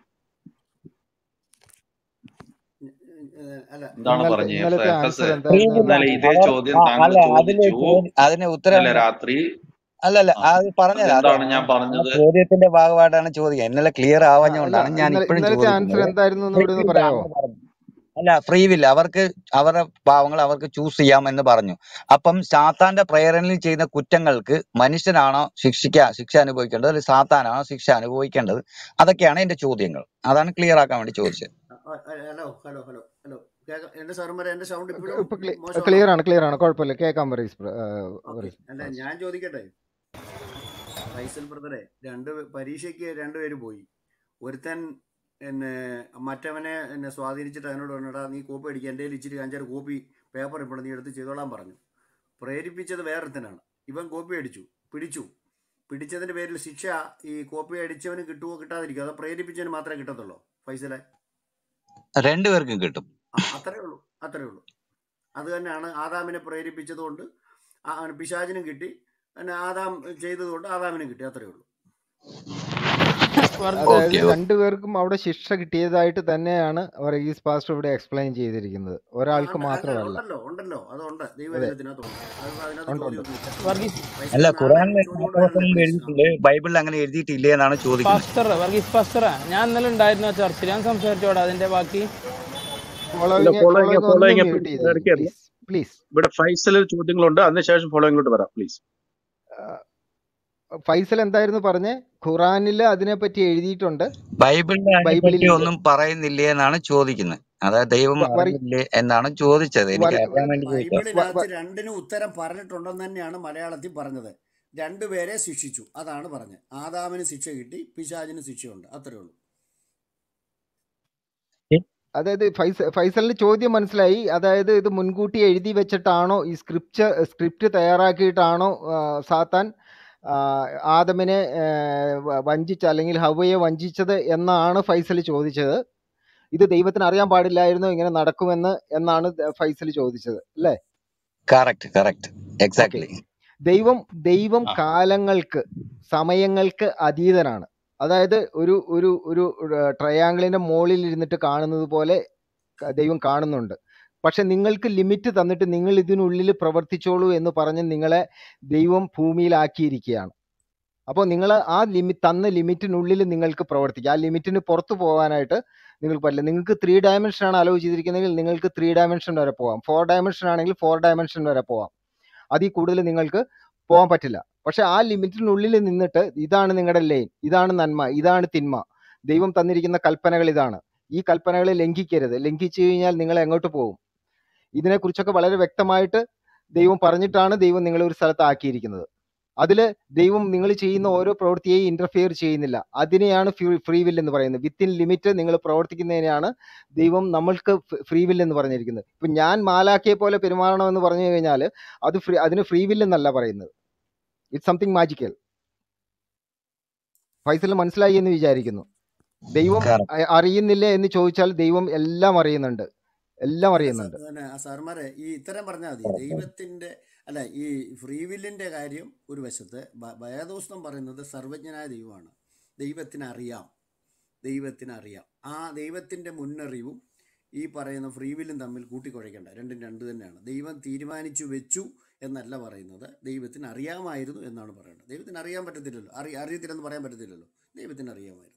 Speaker 6: അല്ല
Speaker 3: എന്താണ്
Speaker 2: ഇന്നലത്തെ
Speaker 3: പറഞ്ഞത് എഫ്
Speaker 2: ഇന്നലത്തെ
Speaker 3: എഫ്
Speaker 2: ആൻസർ
Speaker 3: എസ്
Speaker 1: ഫ്രീ
Speaker 2: എന്തായിരുന്നു
Speaker 3: ഇന്നലെ
Speaker 1: വില്ലാണ്
Speaker 3: ഇതേ
Speaker 1: അവർ
Speaker 3: ചോദ്യം
Speaker 1: ആ,
Speaker 3: താങ്കൾ
Speaker 1: അല്ല അതില്
Speaker 3: ചോദിച്ചു
Speaker 1: ചോദ്യ- അതിന് ഉത്തരം
Speaker 3: ഇന്നലെ രാത്രി
Speaker 1: അല്ലല്ല
Speaker 3: ആ
Speaker 1: അത് പറഞ്ഞുതരാം അത്
Speaker 3: അതെന്താണ് ഞാൻ
Speaker 1: ആ
Speaker 3: പറഞ്ഞത്
Speaker 1: ചോദ്യത്തിന്റെ ഭാഗമായിട്ടാണ് ചോദിക്കുക ഇന്നലെ ക്ലിയർ
Speaker 2: ആ, അല്ല
Speaker 1: ആവാഞ്ഞുകൊണ്ടാണ് ഞാൻ
Speaker 2: ഇന്നലെ
Speaker 1: ഇപ്പോഴും
Speaker 2: ഇന്നലത്തെ ആൻസർ
Speaker 1: ചോദിക്കുന്നത്
Speaker 2: എന്തായിരുന്നു എന്ന്
Speaker 1: ഫ്രീ
Speaker 2: ഇവിടെ ഒന്ന്
Speaker 1: വില്ല
Speaker 2: പറയാമോ
Speaker 1: ആണെന്ന് പറഞ്ഞു അല്ല ഫ്രീ വില്ല അവർക്ക് അവരുടെ പാവങ്ങൾ അവർക്ക് ചൂസ് ചെയ്യാമെന്ന് പറഞ്ഞു അപ്പം സാത്താന്റെ പ്രേരണയിൽ ചെയ്യുന്ന കുറ്റങ്ങൾക്ക് മനുഷ്യനാണോ ശിക്ഷിക്ക ശിക്ഷ അനുഭവിക്കേണ്ടത് അല്ലെങ്കിൽ സാത്താനാണോ ശിക്ഷ അനുഭവിക്കേണ്ടത് അതൊക്കെയാണ് എന്റെ ചോദ്യങ്ങൾ അതാണ് ക്ലിയർ ആക്കാൻ വേണ്ടി ചോദിച്ചത്
Speaker 6: ഹലോ ഹലോ ഹലോ ഹലോ കേൾക്കാം എന്റെ സാറുമാരെ എന്റെ സൗണ്ട് ഇപ്പോഴും
Speaker 2: ഇപ്പൊ
Speaker 6: മോശമാണോ
Speaker 2: ക്ലിയർ ആണ് ക്ലിയർ ആണ് കുഴപ്പമില്ല കേൾക്കാൻ പറയും
Speaker 6: ഓക്കെ അല്ല ഞാൻ ചോദിക്കട്ടെ ഫൈസൽ ബ്രദറെ രണ്ട് പേ- പരീക്ഷയ്ക്ക് രണ്ടുപേര് പോയി ഒരുത്തൻ എന്നെ മറ്റവനെ എന്നെ സ്വാധീനിച്ചിട്ട് അതിനോട് പറഞ്ഞടാ നീ കോപ്പി അടിക്കുക എൻ്റെ കയ്യിൽ ഇച്ചിരി അഞ്ചാറ് കോപ്പി പേപ്പർ ഇപ്പോൾ നീ എടുത്ത് ചെയ്തോളാൻ പറഞ്ഞു പ്രേരിപ്പിച്ചത് വേറൊരുത്തനാണ് ഇവൻ കോപ്പി അടിച്ചു പിടിച്ചു പിടിച്ചതിന്റെ പേരിൽ ശിക്ഷ ഈ കോപ്പി അടിച്ചവന് കിട്ടുമോ കിട്ടാതിരിക്കുമോ അതോ പ്രേരിപ്പിച്ചവന് മാത്രമേ കിട്ടത്തുള്ളൂ ഫൈസലെ
Speaker 1: രണ്ടുപേർക്കും കിട്ടും
Speaker 6: ആ അത്രേ ഉള്ളൂ അത്രേ ഉള്ളൂ അത് തന്നെയാണ് ആദാമിനെ പ്രേരിപ്പിച്ചതുകൊണ്ട് ആ- അവന് പിശാചിനും കിട്ടി പിന്നെ ആദാം ചെയ്തതുകൊണ്ട് ആദാമിനും കിട്ടി അത്രേ ഉള്ളൂ
Speaker 2: അതായത്
Speaker 1: ഓക്കെ
Speaker 2: രണ്ടുപേർക്കും അവിടെ ശിക്ഷ കിട്ടിയതായിട്ട് തന്നെയാണ് വർഗീസ് പാസ്റ്റർ ഇവിടെ എക്സ്പ്ലെയിൻ ചെയ്തിരിക്കുന്നത്
Speaker 6: ആ,
Speaker 2: ഒരാൾക്ക്
Speaker 6: ഉണ്ട് അല്ല
Speaker 2: മാത്രമല്ല
Speaker 6: ഉണ്ടല്ലോ ഉണ്ടല്ലോ അതുണ്ട്
Speaker 2: അതെ
Speaker 6: ദൈവജനത്തിനകത്തുണ്ട് അത് അതിനകത്ത്
Speaker 2: ഉണ്ട് ഉണ്ട്
Speaker 6: ചോദ്യമൊന്നുമില്ല
Speaker 9: വർഗീസ്
Speaker 6: പൈസ
Speaker 1: അല്ല
Speaker 6: നാളെ
Speaker 1: ഖുറാനിൽ
Speaker 6: ചോദ്യം
Speaker 1: നാല് ദിവസം
Speaker 6: ഉണ്ടായിരുന്നില്ല
Speaker 1: മുമ്പ്
Speaker 6: പൈസ ആ
Speaker 1: എഴുതിയിട്ടില്ലേ ബൈബിളിൽ അങ്ങനെ എഴുതിയിട്ടില്ലേ എന്നാണ് ചോദിക്കുന്നത്
Speaker 9: പാസ്റ്റർ വർഗീസ് പാസ്റ്റർ ഞാൻ ഇന്നലെ ഉണ്ടായിരുന്നു ആ ചർച്ചിൽ ഞാൻ സംസാരിച്ചോടാ അതിന്റെ ബാക്കി
Speaker 4: ഇല്ല
Speaker 2: ഫോളോയിങ്
Speaker 4: ഫോളോയിങ്
Speaker 2: ഫോളോയിങ് ഒന്ന്
Speaker 4: ഫോളോയിങ്
Speaker 2: മ്യൂട്ട് ചെയ്തേക്ക്
Speaker 4: ഇടയ്ക്കായിരുന്നു
Speaker 2: പ്ലീസ് പ്ലീസ്
Speaker 4: ഇവിടെ ഫൈസലിൽ ചോദ്യങ്ങളുണ്ട് അതിനുശേഷം ഫോളോയിങ്ങോട്ട് വരാം പ്ലീസ്
Speaker 2: ഫൈസൽ എന്തായിരുന്നു പറഞ്ഞേ ഖുറാനിൽ അതിനെപ്പറ്റി എഴുതിയിട്ടുണ്ട്
Speaker 1: ബൈബിളിൽ അതിനെപ്പറ്റി
Speaker 2: ബൈബിളിൽ ഇല്ല
Speaker 1: ഒന്നും പറയുന്നില്ലേ എന്നാണ് ചോദിക്കുന്നത് അതായത് ദൈവം
Speaker 2: വ- വറി
Speaker 1: അറിഞ്ഞില്ലേ എന്നാണ് ചോദിച്ചത് എനിക്ക്
Speaker 2: വറി
Speaker 1: അറിയാൻ വേണ്ടി ചോദിച്ചത്
Speaker 2: വ-
Speaker 6: ബൈബിളിനകത്ത്
Speaker 2: വ-
Speaker 6: രണ്ടിനും ഉത്തരം പറഞ്ഞിട്ടുണ്ടെന്ന് തന്നെയാണ് മലയാളത്തിൽ പറഞ്ഞത് രണ്ടുപേരെ ശിക്ഷിച്ചു അതാണ് പറഞ്ഞത് ആദാമിന് ശിക്ഷ കിട്ടി പിശാചിന് ശിക്ഷയുണ്ട് അത്രേ ഉള്ളൂ
Speaker 2: അതായത് ഫൈസ ഫൈസലിന് ചോദ്യം മനസ്സിലായി അതായത് ഇത് മുൻകൂട്ടി എഴുതി വെച്ചിട്ടാണോ ഈ സ്ക്രിപ്റ്റ് സ്ക്രിപ്റ്റ് തയ്യാറാക്കിയിട്ടാണോ ആ, സാത്താൻ ആ, ആദമിനെ ആ, വ- വഞ്ചിച്ച അല്ലെങ്കിൽ ഹവയെ വഞ്ചിച്ചത് എന്നാണ് ഫൈസൽ ചോദിച്ചത് ഇത് ദൈവത്തിന് അറിയാൻ പാടില്ലായിരുന്നു ഇങ്ങനെ നടക്കുമെന്ന് എന്നാണ് ഫൈസൽ ചോദിച്ചത് അല്ലേ
Speaker 1: കറക്റ്റ് കറക്റ്റ്
Speaker 2: ഓക്കെ
Speaker 1: എക്സാക്ട്ലി
Speaker 2: ദൈവം ദൈവം
Speaker 3: ആ
Speaker 2: കാലങ്ങൾക്ക് സമയങ്ങൾക്ക് അതീതനാണ് അതായത് ഒരു ഒരു ഒരു ട്രയാങ്കിളിന്റെ മുകളിൽ ഇരുന്നിട്ട് കാണുന്നത് പോലെ ക- ദൈവം കാണുന്നുണ്ട് പക്ഷെ നിങ്ങൾക്ക് ലിമിറ്റ് തന്നിട്ട് നിങ്ങൾ ഇതിനുള്ളിൽ പ്രവർത്തിച്ചോളൂ എന്ന് പറഞ്ഞ് നിങ്ങളെ ദൈവം ഭൂമിയിലാക്കിയിരിക്കുകയാണ് അപ്പോൾ നിങ്ങൾ ആ ലിമിറ്റ് തന്ന ലിമിറ്റിനുള്ളിൽ നിങ്ങൾക്ക് പ്രവർത്തിക്കാം ആ ലിമിറ്റിന് പുറത്തു പോകാനായിട്ട് നിങ്ങൾക്ക് പറ്റില്ല നിങ്ങൾക്ക് ത്രീ ഡയമെൻഷൻ ആണ് അലോ ചെയ്തിരിക്കുന്നതെങ്കിൽ നിങ്ങൾക്ക് ത്രീ ഡയമെൻഷൻ വരെ പോകാം ഫോർ ഡയമെൻഷൻ ആണെങ്കിൽ ഫോർ ഡയമെൻഷൻ വരെ പോകാം അതിൽ കൂടുതൽ നിങ്ങൾക്ക് പോകാൻ പറ്റില്ല പക്ഷെ ആ ലിമിറ്റിനുള്ളിൽ നിന്നിട്ട് ഇതാണ് നിങ്ങളുടെ ലൈൻ ഇതാണ് നന്മ ഇതാണ് തിന്മ ദൈവം തന്നിരിക്കുന്ന കൽപ്പനകൾ ഇതാണ് ഈ കൽപ്പനകളെ ലംഘിക്കരുത് ലംഘിച്ചു കഴിഞ്ഞാൽ നിങ്ങൾ എങ്ങോട്ട് പോകും ഇതിനെക്കുറിച്ചൊക്കെ വളരെ വ്യക്തമായിട്ട് ദൈവം പറഞ്ഞിട്ടാണ് ദൈവം നിങ്ങളെ ഒരു സ്ഥലത്ത് ആക്കിയിരിക്കുന്നത് അതിൽ ദൈവം നിങ്ങൾ ചെയ്യുന്ന ഓരോ പ്രവൃത്തിയെയും ഇന്റർഫിയർ ചെയ്യുന്നില്ല അതിനെയാണ് ഫ്രീ വിൽ എന്ന് പറയുന്നത് വിത്തിൻ ലിമിറ്റ് നിങ്ങൾ പ്രവർത്തിക്കുന്നതിനെയാണ് ദൈവം നമ്മൾക്ക് ഫ്രീ വിൽ എന്ന് പറഞ്ഞിരിക്കുന്നത് ഇപ്പൊ ഞാൻ മാലാക്കിയെ പോലെ പെരുമാറണം എന്ന് പറഞ്ഞു കഴിഞ്ഞാൽ അത് ഫ്രീ അതിന് ഫ്രീ വിൽ എന്നല്ല പറയുന്നത് ഇറ്റ്സ് സംതിങ് മാജിക്കൽ ഫൈസൽ മനസ്സിലായി എന്ന് വിചാരിക്കുന്നു ദൈവം
Speaker 1: കറക്റ്റ്
Speaker 2: അ- അറിയുന്നില്ലേ എന്ന് ചോദിച്ചാൽ ദൈവം എല്ലാം അറിയുന്നുണ്ട് എല്ലാം
Speaker 6: അല്ല
Speaker 2: അറിയുന്നുണ്ട്
Speaker 6: സ- പിന്നെ സാർമാരെ ഈ ഇത്തരം പറഞ്ഞാൽ മതി ദൈവത്തിന്റെ അല്ല ഈ ഫ്രീ വില്ലിന്റെ കാര്യം ഒരു വശത്ത് ബ- ഭയദോസ്തം പറയുന്നത് സർവജ്ഞനായ ദൈവമാണ് ദൈവത്തിന് അറിയാം ദൈവത്തിന് അറിയാം ആ ദൈവത്തിന്റെ മുന്നറിവും ഈ പറയുന്ന ഫ്രീ വില്ലും തമ്മിൽ കൂട്ടിക്കുഴയ്ക്കേണ്ട രണ്ടും രണ്ട് തന്നെയാണ് ദൈവം തീരുമാനിച്ചു വെച്ചു എന്നല്ല പറയുന്നത് ദൈവത്തിന് അറിയാമായിരുന്നു എന്നാണ് പറയുന്നത് ദൈവത്തിന് അറിയാൻ പറ്റത്തില്ലല്ലോ അറി അറിയത്തില്ലെന്ന് പറയാൻ പറ്റത്തില്ലല്ലോ ദൈവത്തിന് അറിയാമായിരുന്നു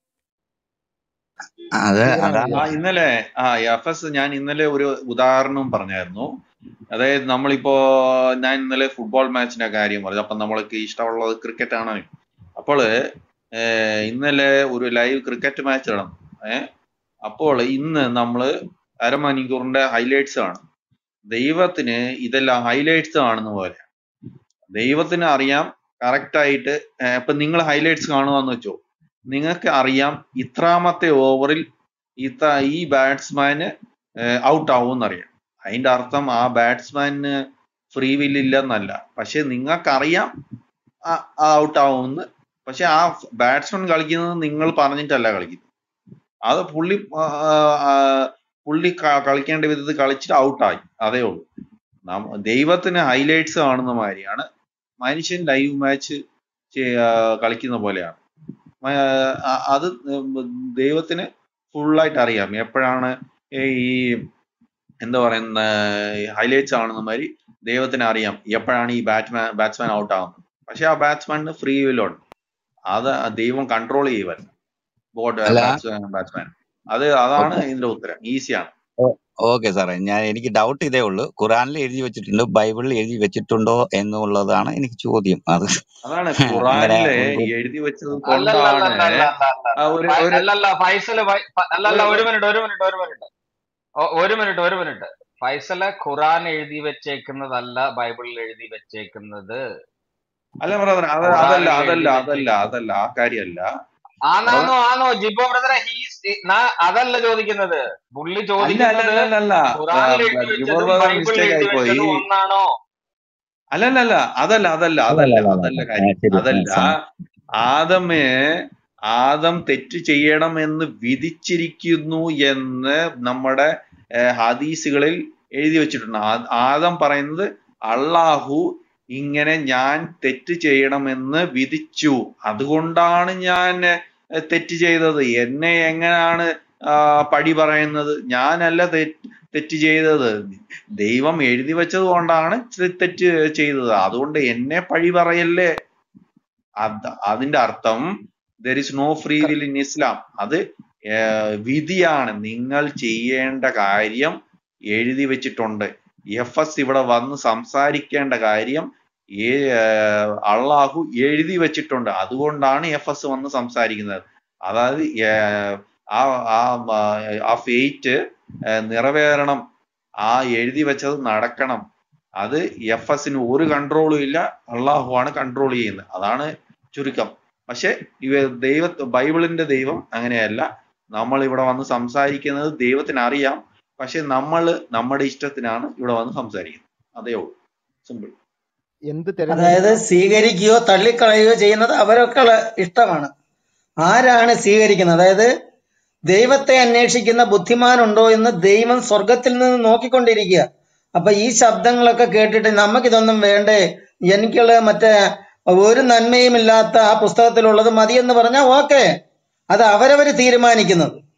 Speaker 1: അത്
Speaker 2: ക്ലിയർ ആണ്
Speaker 1: അതാണ്
Speaker 3: ആ
Speaker 2: വിചാരിക്കുന്നു
Speaker 3: ഇന്നലെ ആ എഫ് എസ് ഞാൻ ഇന്നലെ ഒരു ഉദാഹരണം പറഞ്ഞായിരുന്നു അതായത് നമ്മളിപ്പോ ഞാൻ ഇന്നലെ ഫുട്ബോൾ മാച്ചിന്റെ കാര്യം പറഞ്ഞു അപ്പൊ നമ്മൾക്ക് ഇഷ്ടമുള്ളത് ക്രിക്കറ്റ് ആണ് അപ്പോൾ ഏഹ്, ഇന്നലെ ഒരു ലൈവ് ക്രിക്കറ്റ് മാച്ച് നടന്നു ഏഹ് അപ്പോൾ ഇന്ന് നമ്മള് അരമണിക്കൂറിന്റെ ഹൈലൈറ്റ്സ് കാണും ദൈവത്തിന് ഇതെല്ലാം ഹൈലൈറ്റ്സ് കാണുന്ന പോലെ ദൈവത്തിന് അറിയാം കറക്റ്റ് ആയിട്ട് ഏഹ്, ഇപ്പൊ നിങ്ങൾ ഹൈലൈറ്റ്സ് കാണുവാന്ന് വെച്ചോ നിങ്ങൾക്ക് അറിയാം ഇത്രാമത്തെ ഓവറിൽ ഇത്ര ഈ ബാറ്റ്സ്മാന് ഔട്ട് ആവും എന്നറിയാം അതിന്റെ അർത്ഥം ആ ബാറ്റ്സ്മാന് ഫ്രീ വില്ല് ഇല്ലെന്നല്ല പക്ഷെ നിങ്ങൾക്കറിയാം ഔട്ട് ആവുമെന്ന് പക്ഷെ ആ ബാറ്റ്സ്മാൻ കളിക്കുന്നത് നിങ്ങൾ പറഞ്ഞിട്ടല്ല കളിക്കുന്നത് അത് പുള്ളി ആ, ആ, പുള്ളി ക- കളിക്കേണ്ട വിധത്തിൽ കളിച്ചിട്ട് ഔട്ടായി അതേ ഉള്ളൂ നാം- ദൈവത്തിന് ഹൈലൈറ്റ്സ് കാണുന്ന മാതിരിയാണ് മനുഷ്യൻ ലൈവ് മാച്ച് കളിക്കുന്ന പോലെയാണ് മ- ആ, അത് ദൈവത്തിന് ഫുള്ളായിട്ട് അറിയാം എപ്പോഴാണ് ഈ എന്താ പറയുന്ന ഹൈലൈറ്റ്സ് കാണുന്ന മാതിരി ദൈവത്തിന് അറിയാം എപ്പോഴാണ് ഈ ബാറ്റ്മാൻ ബാറ്റ്സ്മാൻ ഔട്ട് ആവുന്നത് പക്ഷെ ആ ബാറ്റ്സ്മാനിന് ഫ്രീ വില്ലുണ്ട് അത് ദൈവം കൺട്രോൾ ചെയ്യുവല്ല ബോർഡ്
Speaker 1: അല്ല
Speaker 3: ബാറ്റ്സ്മാൻ ബാറ്റ്സ്മാൻ അത് അതാണ്
Speaker 1: ഓക്കെ
Speaker 3: ഇതിന്റെ ഉത്തരം ഈസിയാണ്
Speaker 1: ഓക്കെ സാറേ ഞാൻ എനിക്ക് ഡൗട്ട് ഇതേ ഉള്ളൂ ഖുറാനിൽ എഴുതി വെച്ചിട്ടുണ്ട് ബൈബിളിൽ എഴുതി വെച്ചിട്ടുണ്ടോ എന്നുള്ളതാണ് എനിക്ക് ചോദ്യം അത്
Speaker 3: അതാണ്
Speaker 1: അങ്ങനെ
Speaker 3: ഖുറാനില്
Speaker 1: മുൻകൂട്ടി
Speaker 3: എഴുതി വെച്ചത്
Speaker 8: അല്ലല്ല
Speaker 3: കൊണ്ടാണ്
Speaker 8: അല്ല അല്ല അല്ല അല്ല
Speaker 3: ആ ഒരു
Speaker 8: ഫൈ-
Speaker 3: ഒരു
Speaker 8: അല്ലല്ല ഫൈസല് ഫൈ- ഫ- അല്ലല്ല
Speaker 3: ഒരു
Speaker 8: ഒരു മിനിറ്റ് ഒരു മിനിറ്റ് ഒരു മിനിറ്റ് ഒ- ഒരു മിനിറ്റ് ഒരു മിനിറ്റ് ഫൈസല് ഖുറാൻ എഴുതി വെച്ചേക്കുന്നതല്ല ബൈബിളിൽ എഴുതി വെച്ചേക്കുന്നത്
Speaker 3: അല്ല ബ്രദർ അത് അതല്ല
Speaker 8: ഖുറാനിൽ
Speaker 3: അതല്ല
Speaker 8: എഴുതി
Speaker 3: അതല്ല
Speaker 8: വെച്ചേക്കുന്നത്
Speaker 3: അതല്ല ആ കാര്യമല്ല ബ്രദർ
Speaker 8: ആണാന്നോ ആണോ ജിബോ ബ്രദറെ ഹീസ് അതല്ല ചോദിക്കുന്നത് പുള്ളി
Speaker 3: അല്ല അല്ല
Speaker 8: ചോദിക്കുന്നത്
Speaker 3: അല്ല അല്ല അല്ല
Speaker 8: ഖുറാനിൽ എഴുതി
Speaker 3: ജിബോർ
Speaker 8: വെച്ചതും
Speaker 3: ബ്രദർ
Speaker 8: ബൈബിളിൽ
Speaker 3: മിസ്റ്റേക്ക്
Speaker 8: എഴുതി
Speaker 3: ആയിപ്പോയി
Speaker 8: വെച്ചതും ഒന്നാണോ
Speaker 3: അല്ലല്ല അതല്ല അതല്ല
Speaker 1: അതല്ല
Speaker 3: അതല്ല
Speaker 1: അല്ല
Speaker 3: അതല്ല
Speaker 1: ആ
Speaker 3: കാര്യം
Speaker 1: ശരി ആ,
Speaker 3: അതല്ല
Speaker 1: സം-
Speaker 3: ആദമേ ആദം തെറ്റ് ചെയ്യണമെന്ന് വിധിച്ചിരിക്കുന്നു എന്ന് നമ്മുടെ ഏഹ്, ഹദീസുകളിൽ എഴുതി വെച്ചിട്ടുണ്ട് ആ- ആദം പറയുന്നത് അള്ളാഹു ഇങ്ങനെ ഞാൻ തെറ്റ് ചെയ്യണമെന്ന് വിധിച്ചു അതുകൊണ്ടാണ് ഞാൻ ഏഹ്, തെറ്റ് ചെയ്തത് എന്നെ എങ്ങനെയാണ് ആ, പഴി പറയുന്നത് ഞാനല്ല തെറ്റ് തെറ്റ് ചെയ്തത് ദൈവം എഴുതി വെച്ചത് കൊണ്ടാണ് തെ- തെറ്റ് ചെയ്തത് അതുകൊണ്ട് എന്നെ പഴി പറയല്ലേ അത് അതിന്റെ അർത്ഥം there is no free will in Islam അത് ഏർ വിധിയാണ് നിങ്ങൾ ചെയ്യേണ്ട കാര്യം എഴുതി വെച്ചിട്ടുണ്ട് എഫ് എസ് ഇവിടെ വന്ന് സംസാരിക്കേണ്ട കാര്യം ഏ- ഏർ അള്ളാഹു എഴുതി വെച്ചിട്ടുണ്ട് അതുകൊണ്ടാണ് എഫ് എസ് വന്ന് സംസാരിക്കുന്നത് അതായത് ഏർ ആ ആ ആ ഫെയ്റ്റ് നിറവേറണം ആ എഴുതി വെച്ചത് നടക്കണം അത് എഫ് എസിന് ഒരു കൺട്രോളും ഇല്ല അള്ളാഹു ആണ് കൺട്രോൾ ചെയ്യുന്നത് അതാണ് ചുരുക്കം പക്ഷെ ഇവ ദൈവ ബൈബിളിന്റെ ദൈവം അങ്ങനെയല്ല നമ്മൾ ഇവിടെ വന്ന് സംസാരിക്കുന്നത് ദൈവത്തിന് അറിയാം പക്ഷെ നമ്മൾ നമ്മുടെ ഇഷ്ടത്തിനാണ് ഇവിടെ വന്ന് സംസാരിക്കുന്നത് അതേ ഉള്ളൂ സിമ്പിൾ
Speaker 2: എന്ത്
Speaker 10: അതായത്
Speaker 2: തിരഞ്ഞെടുക്കണം
Speaker 10: സ്വീകരിക്കുകയോ തള്ളിക്കളയുകയോ ചെയ്യുന്നത് അവരൊക്കെ ഇഷ്ടമാണ് ആരാണ് സ്വീകരിക്കുന്നത് അതായത് ദൈവത്തെ അന്വേഷിക്കുന്ന ബുദ്ധിമാനുണ്ടോ എന്ന് ദൈവം സ്വർഗത്തിൽ നിന്ന് നോക്കിക്കൊണ്ടിരിക്കുക അപ്പൊ ഈ ശബ്ദങ്ങളൊക്കെ കേട്ടിട്ട് നമുക്കിതൊന്നും വേണ്ടേ എനിക്കുള്ള മറ്റേ ഒരു നന്മയും ഇല്ലാത്ത ആ പുസ്തകത്തിലുള്ളത് മതിയെന്ന് പറഞ്ഞാൽ ഓക്കെ അത് അവരവര് തീരുമാനിക്കുന്നത്